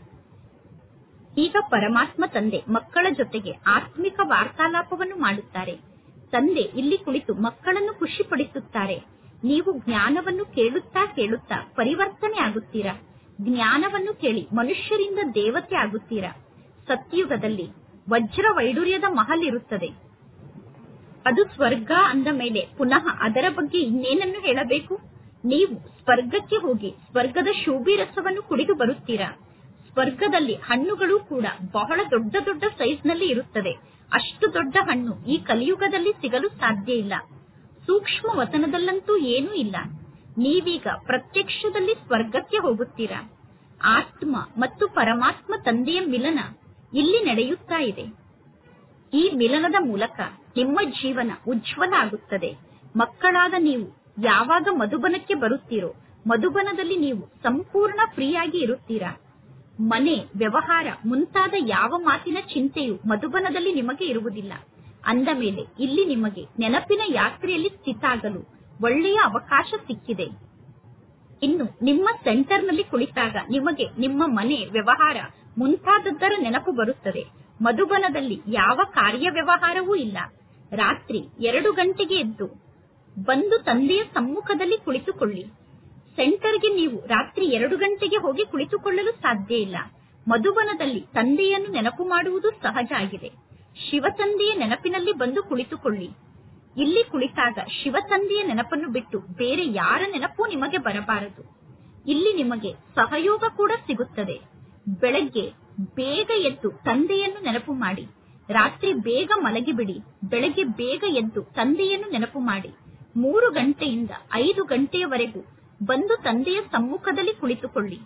Speaker 1: ಈಗ ಪರಮಾತ್ಮ ತಂದೆ ಮಕ್ಕಳ ಜೊತೆಗೆ ಆತ್ಮಿಕ ವಾರ್ತಾಲಾಪವನ್ನು ಮಾಡುತ್ತಾರೆ ತಂದೆ ಇಲ್ಲಿ ಕುಳಿತು ಮಕ್ಕಳನ್ನು ಖುಷಿಪಡಿಸುತ್ತಾರೆ ನೀವು ಜ್ಞಾನವನ್ನು ಕೇಳುತ್ತಾ ಕೇಳುತ್ತಾ ಪರಿವರ್ತನೆ ಆಗುತ್ತೀರಾ ಜ್ಞಾನವನ್ನು ಕೇಳಿ ಮನುಷ್ಯರಿಂದ ದೇವತೆ ಆಗುತ್ತೀರಾ ಸತ್ಯುಗದಲ್ಲಿ ವಜ್ರ ವೈಡೂರ್ಯದ ಮಹಲ್ ಇರುತ್ತದೆ ಅದು ಸ್ವರ್ಗ ಅಂದ ಮೇಲೆ ಪುನಃ ಅದರ ಬಗ್ಗೆ ಇನ್ನೇನನ್ನು ಹೇಳಬೇಕು ನೀವು ಸ್ವರ್ಗಕ್ಕೆ ಹೋಗಿ ಸ್ವರ್ಗದ ಶೋಭಿ ರಸವನ್ನು ಕುಡಿದು ಬರುತ್ತೀರಾ ಸ್ವರ್ಗದಲ್ಲಿ ಹಣ್ಣುಗಳು ಕೂಡ ಬಹಳ ದೊಡ್ಡ ದೊಡ್ಡ ಸೈಜ್ ನಲ್ಲಿ ಇರುತ್ತದೆ ಅಷ್ಟು ದೊಡ್ಡ ಹಣ್ಣು ಈ ಕಲಿಯುಗದಲ್ಲಿ ಸಿಗಲು ಸಾಧ್ಯ ಇಲ್ಲ ಸೂಕ್ಷ್ಮ ವತನದಲ್ಲಂತೂ ಏನೂ ಇಲ್ಲ ನೀವೀಗ ಪ್ರತ್ಯಕ್ಷದಲ್ಲಿ ಸ್ವರ್ಗಕ್ಕೆ ಹೋಗುತ್ತೀರಾ ಆತ್ಮ ಮತ್ತು ಪರಮಾತ್ಮ ತಂದೆಯ ಮಿಲನ ಇಲ್ಲಿ ನಡೆಯುತ್ತಾ ಇದೆ ಈ ಮಿಲನದ ಮೂಲಕ ನಿಮ್ಮ ಜೀವನ ಉಜ್ವಲ ಆಗುತ್ತದೆ ಮಕ್ಕಳಾದ ನೀವು ಯಾವಾಗ ಮಧುಬನಕ್ಕೆ ಬರುತ್ತೀರೋ ಮಧುಬನದಲ್ಲಿ ನೀವು ಸಂಪೂರ್ಣ ಫ್ರೀಯಾಗಿ ಇರುತ್ತೀರಾ ಮನೆ ವ್ಯವಹಾರ ಮುಂತಾದ ಯಾವ ಮಾತಿನ ಚಿಂತೆಯು ಮಧುಬನದಲ್ಲಿ ನಿಮಗೆ ಇರುವುದಿಲ್ಲ ಅಂದ ಮೇಲೆ ಇಲ್ಲಿ ನಿಮಗೆ ನೆನಪಿನ ಯಾತ್ರೆಯಲ್ಲಿ ಸ್ಥಿತ ಆಗಲು ಒಳ್ಳೆಯ ಅವಕಾಶ ಸಿಕ್ಕಿದೆ ಇನ್ನು ನಿಮ್ಮ ಸೆಂಟರ್ನಲ್ಲಿ ಕುಳಿತಾಗ ನಿಮಗೆ ನಿಮ್ಮ ಮನೆ ವ್ಯವಹಾರ ಮುಂತಾದದ್ದರ ನೆನಪು ಬರುತ್ತದೆ ಮಧುಬನದಲ್ಲಿ ಯಾವ ಕಾರ್ಯ ವ್ಯವಹಾರವೂ ಇಲ್ಲ ರಾತ್ರಿ ಎರಡು ಗಂಟೆಗೆ ಎದ್ದು ಬಂದು ತಂದೆಯ ಸಮ್ಮುಖದಲ್ಲಿ ಕುಳಿತುಕೊಳ್ಳಿ ಸೆಂಟರ್ಗೆ ನೀವು ರಾತ್ರಿ ಎರಡು ಗಂಟೆಗೆ ಹೋಗಿ ಕುಳಿತುಕೊಳ್ಳಲು ಸಾಧ್ಯ ಇಲ್ಲ ಮಧುಬನದಲ್ಲಿ ತಂದೆಯನ್ನು ನೆನಪು ಮಾಡುವುದು ಸಹಜ ಆಗಿದೆ ಶಿವತಂದೆಯ ನೆನಪಿನಲ್ಲಿ ಬಂದು ಕುಳಿತುಕೊಳ್ಳಿ ಇಲ್ಲಿ ಕುಳಿತಾಗ ಶಿವತಂದೆಯ ನೆನಪನ್ನು ಬಿಟ್ಟು ಬೇರೆ ಯಾರ ನೆನಪು ನಿಮಗೆ ಬರಬಾರದು ಇಲ್ಲಿ ನಿಮಗೆ ಸಹಯೋಗ ಕೂಡ ಸಿಗುತ್ತದೆ ಬೆಳಗ್ಗೆ ಬೇಗ ಎದ್ದು ತಂದೆಯನ್ನು ನೆನಪು ಮಾಡಿ ರಾತ್ರಿ ಬೇಗ ಮಲಗಿಬಿಡಿ ಬೆಳಗ್ಗೆ ಬೇಗ ಎದ್ದು ತಂದೆಯನ್ನು ನೆನಪು ಮಾಡಿ ಮೂರು ಗಂಟೆಯಿಂದ ಐದು ಗಂಟೆಯವರೆಗೂ ಬಂದು ತಂದೆಯ ಸಮ್ಮುಖದಲ್ಲಿ ಕುಳಿತುಕೊಳ್ಳಿ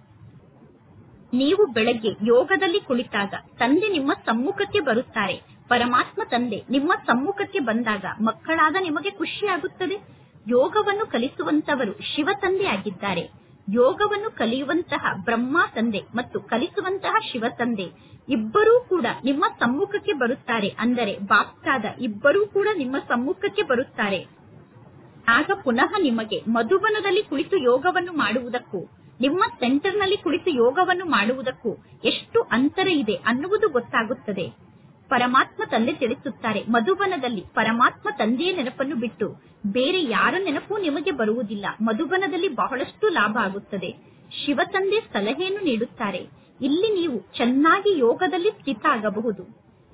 Speaker 1: ನೀವು ಬೆಳಗ್ಗೆ ಯೋಗದಲ್ಲಿ ಕುಳಿತಾಗ ತಂದೆ ನಿಮ್ಮ ಸಮ್ಮುಖಕ್ಕೆ ಬರುತ್ತಾರೆ ಪರಮಾತ್ಮ ತಂದೆ ನಿಮ್ಮ ಸಮ್ಮುಖಕ್ಕೆ ಬಂದಾಗ ಮಕ್ಕಳಾದ ನಿಮಗೆ ಖುಷಿಯಾಗುತ್ತದೆ ಯೋಗವನ್ನು ಕಲಿಸುವಂತವರು ಶಿವ ತಂದೆ ಆಗಿದ್ದಾರೆ ಯೋಗವನ್ನು ಕಲಿಯುವಂತಹ ಬ್ರಹ್ಮ ತಂದೆ ಮತ್ತು ಕಲಿಸುವಂತಹ ಶಿವ ತಂದೆ ಇಬ್ಬರೂ ಕೂಡ ನಿಮ್ಮ ಸಮ್ಮುಖಕ್ಕೆ ಬರುತ್ತಾರೆ ಅಂದರೆ ಬಾಪ್ತಾದ ಇಬ್ಬರೂ ಕೂಡ ನಿಮ್ಮ ಸಮ್ಮುಖಕ್ಕೆ ಬರುತ್ತಾರೆ ಆಗ ಪುನಃ ನಿಮಗೆ ಮಧುಬನದಲ್ಲಿ ಕುಳಿತು ಯೋಗವನ್ನು ಮಾಡುವುದಕ್ಕೂ ನಿಮ್ಮ ಸೆಂಟರ್ನಲ್ಲಿ ಕುಳಿತು ಯೋಗವನ್ನು ಮಾಡುವುದಕ್ಕೂ ಎಷ್ಟು ಅಂತರ ಇದೆ ಅನ್ನುವುದು ಗೊತ್ತಾಗುತ್ತದೆ ಪರಮಾತ್ಮ ತಂದೆ ತಿಳಿಸುತ್ತಾರೆ ಮಧುಬನದಲ್ಲಿ ಪರಮಾತ್ಮ ತಂದೆಯ ನೆನಪನ್ನು ಬಿಟ್ಟು ಬೇರೆ ಯಾರ ನೆನಪು ನಿಮಗೆ ಬರುವುದಿಲ್ಲ ಮಧುಬನದಲ್ಲಿ ಬಹಳಷ್ಟು ಲಾಭ ಆಗುತ್ತದೆ ಶಿವ ತಂದೆ ಸಲಹೆಯನ್ನು ನೀಡುತ್ತಾರೆ ಇಲ್ಲಿ ನೀವು ಚೆನ್ನಾಗಿ ಯೋಗದಲ್ಲಿ ಸ್ಥಿತ ಆಗಬಹುದು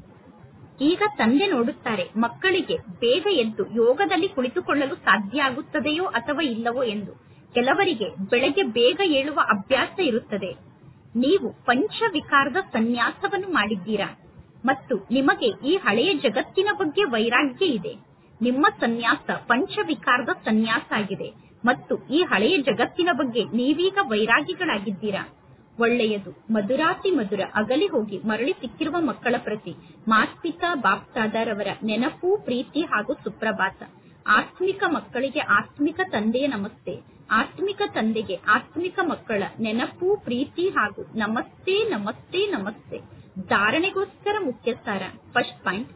Speaker 1: ಈಗ ತಂದೆ ನೋಡುತ್ತಾರೆ ಮಕ್ಕಳಿಗೆ ಬೇಗ ಎದ್ದು ಯೋಗದಲ್ಲಿ ಕುಳಿತುಕೊಳ್ಳಲು ಸಾಧ್ಯ ಆಗುತ್ತದೆಯೋ ಅಥವಾ ಇಲ್ಲವೋ ಎಂದು ಕೆಲವರಿಗೆ ಬೆಳಗ್ಗೆ ಬೇಗ ಏಳುವ ಅಭ್ಯಾಸ ಇರುತ್ತದೆ ನೀವು ಪಂಚವಿಕಾರದ ಸನ್ಯಾಸವನ್ನು ಮಾಡಿದ್ದೀರಾ ಮತ್ತು ನಿಮಗೆ ಈ ಹಳೆಯ ಜಗತ್ತಿನ ಬಗ್ಗೆ ವೈರಾಗ್ಯ ಇದೆ ನಿಮ್ಮ ಸನ್ಯಾಸ ಪಂಚವಿಕಾರದ ಸನ್ಯಾಸ ಆಗಿದೆ ಮತ್ತು ಈ ಹಳೆಯ ಜಗತ್ತಿನ ಬಗ್ಗೆ ನೀವೀಗ ವೈರಾಗಿಗಳಾಗಿದ್ದೀರಾ ಒಳ್ಳೆಯದು ಮಧುರಾತಿ ಮಧುರ ಅಗಲಿ ಹೋಗಿ ಮರಳಿ ಸಿಕ್ಕಿರುವ ಮಕ್ಕಳ ಪ್ರತಿ ಮಾಸ್ಪಿತಾ ಬಾಪ್ತಾದರವರ ನೆನಪು ಪ್ರೀತಿ ಹಾಗೂ ಸುಪ್ರಭಾತ ಆತ್ಮಿಕ ಮಕ್ಕಳಿಗೆ ಆತ್ಮಿಕ ತಂದೆಯ ನಮಸ್ತೆ ಆತ್ಮಿಕ ತಂದೆಗೆ ಆತ್ಮಿಕ ಮಕ್ಕಳ ನೆನಪು ಪ್ರೀತಿ ಹಾಗೂ ನಮಸ್ತೆ ನಮಸ್ತೆ ನಮಸ್ತೆ ಧಾರಣೆಗೋಸ್ಕರ ಮುಖ್ಯ ಸಾರ ಫಸ್ಟ್ ಪಾಯಿಂಟ್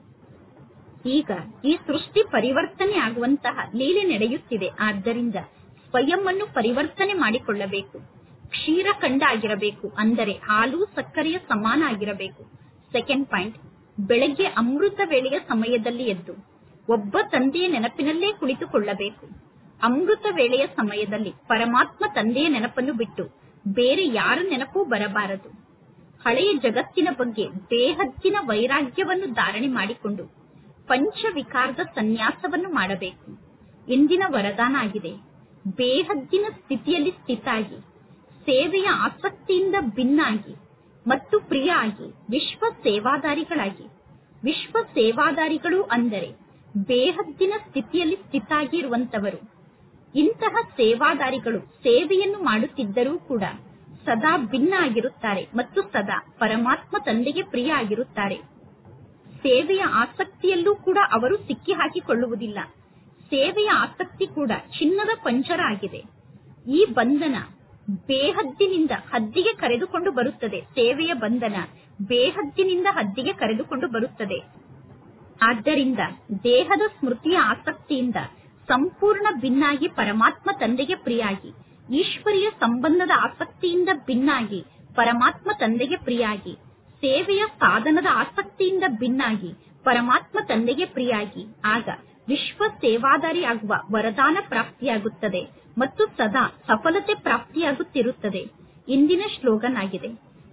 Speaker 1: ಈಗ ಈ ಸೃಷ್ಟಿ ಪರಿವರ್ತನೆ ಆಗುವಂತಹ ಲೀಲೆ ನಡೆಯುತ್ತಿದೆ ಆದ್ದರಿಂದ ಸ್ವಯಂ ಅನ್ನು ಪರಿವರ್ತನೆ ಮಾಡಿಕೊಳ್ಳಬೇಕು ಕ್ಷೀರಖಂಡ ಆಗಿರಬೇಕು ಅಂದರೆ ಹಾಲು ಸಕ್ಕರೆಯ ಸಮಾನ ಆಗಿರಬೇಕು ಸೆಕೆಂಡ್ ಪಾಯಿಂಟ್ ಬೆಳಗ್ಗೆ ಅಮೃತ ವೇಳೆಯ ಸಮಯದಲ್ಲಿ ಎದ್ದು ಒಬ್ಬ ತಂದೆಯ ನೆನಪಿನಲ್ಲೇ ಕುಳಿತುಕೊಳ್ಳಬೇಕು ಅಮೃತ ವೇಳೆಯ ಸಮಯದಲ್ಲಿ ಪರಮಾತ್ಮ ತಂದೆಯ ನೆನಪನ್ನು ಬಿಟ್ಟು ಬೇರೆ ಯಾರ ನೆನಪೂ ಬರಬಾರದು ಹಳೆಯ ಜಗತ್ತಿನ ಬಗ್ಗೆ ಬೇಹದ್ದಿನ ವೈರಾಗ್ಯವನ್ನು ಧಾರಣೆ ಮಾಡಿಕೊಂಡು ಪಂಚವಿಕಾರದ ಸನ್ಯಾಸವನ್ನು ಮಾಡಬೇಕು ಇಂದಿನ ವರದಾನ ಆಗಿದೆ ಬೇಹದ್ದಿನ ಸ್ಥಿತಿಯಲ್ಲಿ ಸ್ಥಿತಾಗಿ ಸೇವೆಯ ಆಸಕ್ತಿಯಿಂದ ಭಿನ್ನಾಗಿ ಮತ್ತು ಪ್ರಿಯ ಆಗಿ ವಿಶ್ವ ಸೇವಾದಾರಿಗಳಾಗಿ ವಿಶ್ವ ಸೇವಾದಾರಿಗಳು ಅಂದರೆ ಬೇಹದ್ದಿನ ಸ್ಥಿತಿಯಲ್ಲಿ ಸ್ಥಿತಾಗಿ ಇರುವಂತವರು ಇಂತಹ ಸೇವಾದಾರಿಗಳು ಸೇವೆಯನ್ನು ಮಾಡುತ್ತಿದ್ದರೂ ಕೂಡ ಸದಾ ಭಿನ್ನ ಆಗಿರುತ್ತಾರೆ ಮತ್ತು ಸದಾ ಪರಮಾತ್ಮ ತಂದೆಗೆ ಪ್ರಿಯ ಆಗಿರುತ್ತಾರೆ ಸೇವೆಯ ಆಸಕ್ತಿಯಲ್ಲೂ ಕೂಡ ಅವರು ಸಿಕ್ಕಿ ಹಾಕಿಕೊಳ್ಳುವುದಿಲ್ಲ ಸೇವೆಯ ಆಸಕ್ತಿ ಕೂಡ ಚಿನ್ನದ ಪಂಚರ ಆಗಿದೆ ಈ ಬಂಧನ ಬೇಹದ್ದಿನಿಂದ ಹದ್ದಿಗೆ ಕರೆದುಕೊಂಡು ಬರುತ್ತದೆ ಸೇವೆಯ ಬಂಧನ ಬೇಹದ್ದಿನಿಂದ ಹದ್ದಿಗೆ ಕರೆದುಕೊಂಡು ಬರುತ್ತದೆ ಆದ್ದರಿಂದ ದೇಹದ ಸ್ಮೃತಿಯ ಆಸಕ್ತಿಯಿಂದ ಸಂಪೂರ್ಣ ಭಿನ್ನಾಗಿ ಪರಮಾತ್ಮ ತಂದೆಗೆ ಪ್ರಿಯಾಗಿ ಈಶ್ವರಿಯ ಸಂಬಂಧದ ಆಸಕ್ತಿಯಿಂದ ಭಿನ್ನಾಗಿ ಪರಮಾತ್ಮ ತಂದೆಗೆ ಪ್ರಿಯಾಗಿ ಸೇವೆಯ ಸಾಧನದ ಆಸಕ್ತಿಯಿಂದ ಭಿನ್ನಾಗಿ ಪರಮಾತ್ಮ ತಂದೆಗೆ ಪ್ರಿಯಾಗಿ ಆಗ ವಿಶ್ವ ಸೇವಾದಾರಿ ಆಗುವ ವರದಾನ ಪ್ರಾಪ್ತಿಯಾಗುತ್ತದೆ ಮತ್ತು ಸದಾ ಸಫಲತೆ ಪ್ರಾಪ್ತಿಯಾಗುತ್ತಿರುತ್ತದೆ ಇಂದಿನ ಶ್ಲೋಗನ್ ಆಗಿದೆ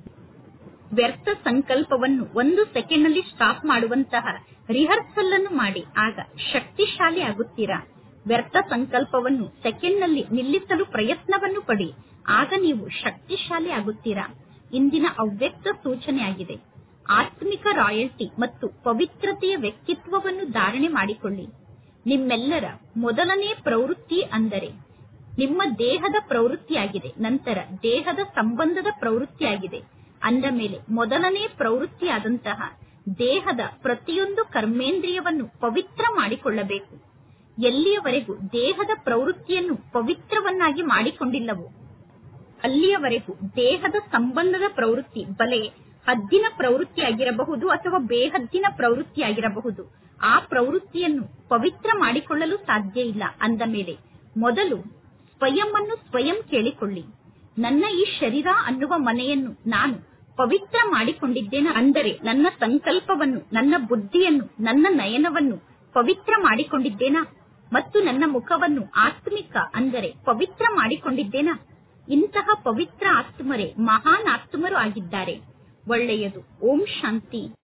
Speaker 1: ವ್ಯರ್ಥ ಸಂಕಲ್ಪವನ್ನು ಒಂದು ಸೆಕೆಂಡ್ ನಲ್ಲಿ ಸ್ಟಾಪ್ ಮಾಡುವಂತಹ ರಿಹರ್ಸಲ್ ಅನ್ನು ಮಾಡಿ ಆಗ ಶಕ್ತಿಶಾಲಿ ಆಗುತ್ತೀರಾ ವ್ಯರ್ಥ ಸಂಕಲ್ಪವನ್ನು ಸೆಕೆಂಡ್ ನಲ್ಲಿ ನಿಲ್ಲಿಸಲು ಪ್ರಯತ್ನವನ್ನು ಪಡಿ ಆಗ ನೀವು ಶಕ್ತಿಶಾಲಿ ಆಗುತ್ತೀರಾ ಇಂದಿನ ಅವ್ಯಕ್ತ ಸೂಚನೆಯಾಗಿದೆ ಆತ್ಮಿಕ ರಾಯಲ್ಟಿ ಮತ್ತು ಪವಿತ್ರತೆಯ ವ್ಯಕ್ತಿತ್ವವನ್ನು ಧಾರಣೆ ಮಾಡಿಕೊಳ್ಳಿ ನಿಮ್ಮೆಲ್ಲರ ಮೊದಲನೇ ಪ್ರವೃತ್ತಿ ಅಂದರೆ ನಿಮ್ಮ ದೇಹದ ಪ್ರವೃತ್ತಿಯಾಗಿದೆ ನಂತರ ದೇಹದ ಸಂಬಂಧದ ಪ್ರವೃತ್ತಿಯಾಗಿದೆ ಅಂದ ಮೇಲೆ ಮೊದಲನೇ ಪ್ರವೃತ್ತಿಯಾದಂತಹ ದೇಹದ ಪ್ರತಿಯೊಂದು ಕರ್ಮೇಂದ್ರಿಯವನ್ನು ಪವಿತ್ರ ಮಾಡಿಕೊಳ್ಳಬೇಕು ಎಲ್ಲಿಯವರೆಗೂ ದೇಹದ ಪ್ರವೃತ್ತಿಯನ್ನು ಪವಿತ್ರವನ್ನಾಗಿ ಮಾಡಿಕೊಂಡಿಲ್ಲವೋ ಅಲ್ಲಿಯವರೆಗೂ ದೇಹದ ಸಂಬಂಧದ ಪ್ರವೃತ್ತಿ ಬಲೆ ಹದ್ದಿನ ಪ್ರವೃತ್ತಿಯಾಗಿರಬಹುದು ಅಥವಾ ಬೇಹದ್ದಿನ ಪ್ರವೃತ್ತಿಯಾಗಿರಬಹುದು ಆ ಪ್ರವೃತ್ತಿಯನ್ನು ಪವಿತ್ರ ಮಾಡಿಕೊಳ್ಳಲು ಸಾಧ್ಯ ಇಲ್ಲ ಅಂದ ಮೇಲೆ ಮೊದಲು ಸ್ವಯಂ ಅನ್ನು ಸ್ವಯಂ ಕೇಳಿಕೊಳ್ಳಿ ನನ್ನ ಈ ಶರೀರ ಅನ್ನುವ ಮನೆಯನ್ನು ನಾನು ಪವಿತ್ರ ಮಾಡಿಕೊಂಡಿದ್ದೇನೆ ಅಂದರೆ ನನ್ನ ಸಂಕಲ್ಪವನ್ನು ನನ್ನ ಬುದ್ಧಿಯನ್ನು ನನ್ನ ನಯನವನ್ನು ಪವಿತ್ರ ಮಾಡಿಕೊಂಡಿದ್ದೇನಾ ಮತ್ತು ನನ್ನ ಮುಖವನ್ನು ಆತ್ಮಿಕ ಅಂದರೆ ಪವಿತ್ರ ಮಾಡಿಕೊಂಡಿದ್ದೇನಾ ಇಂತಹ ಪವಿತ್ರ ಆತ್ಮರೇ ಮಹಾನ್ ಆತ್ಮರು ಆಗಿದ್ದಾರೆ ಒಳ್ಳೆಯದು ಓಂ ಶಾಂತಿ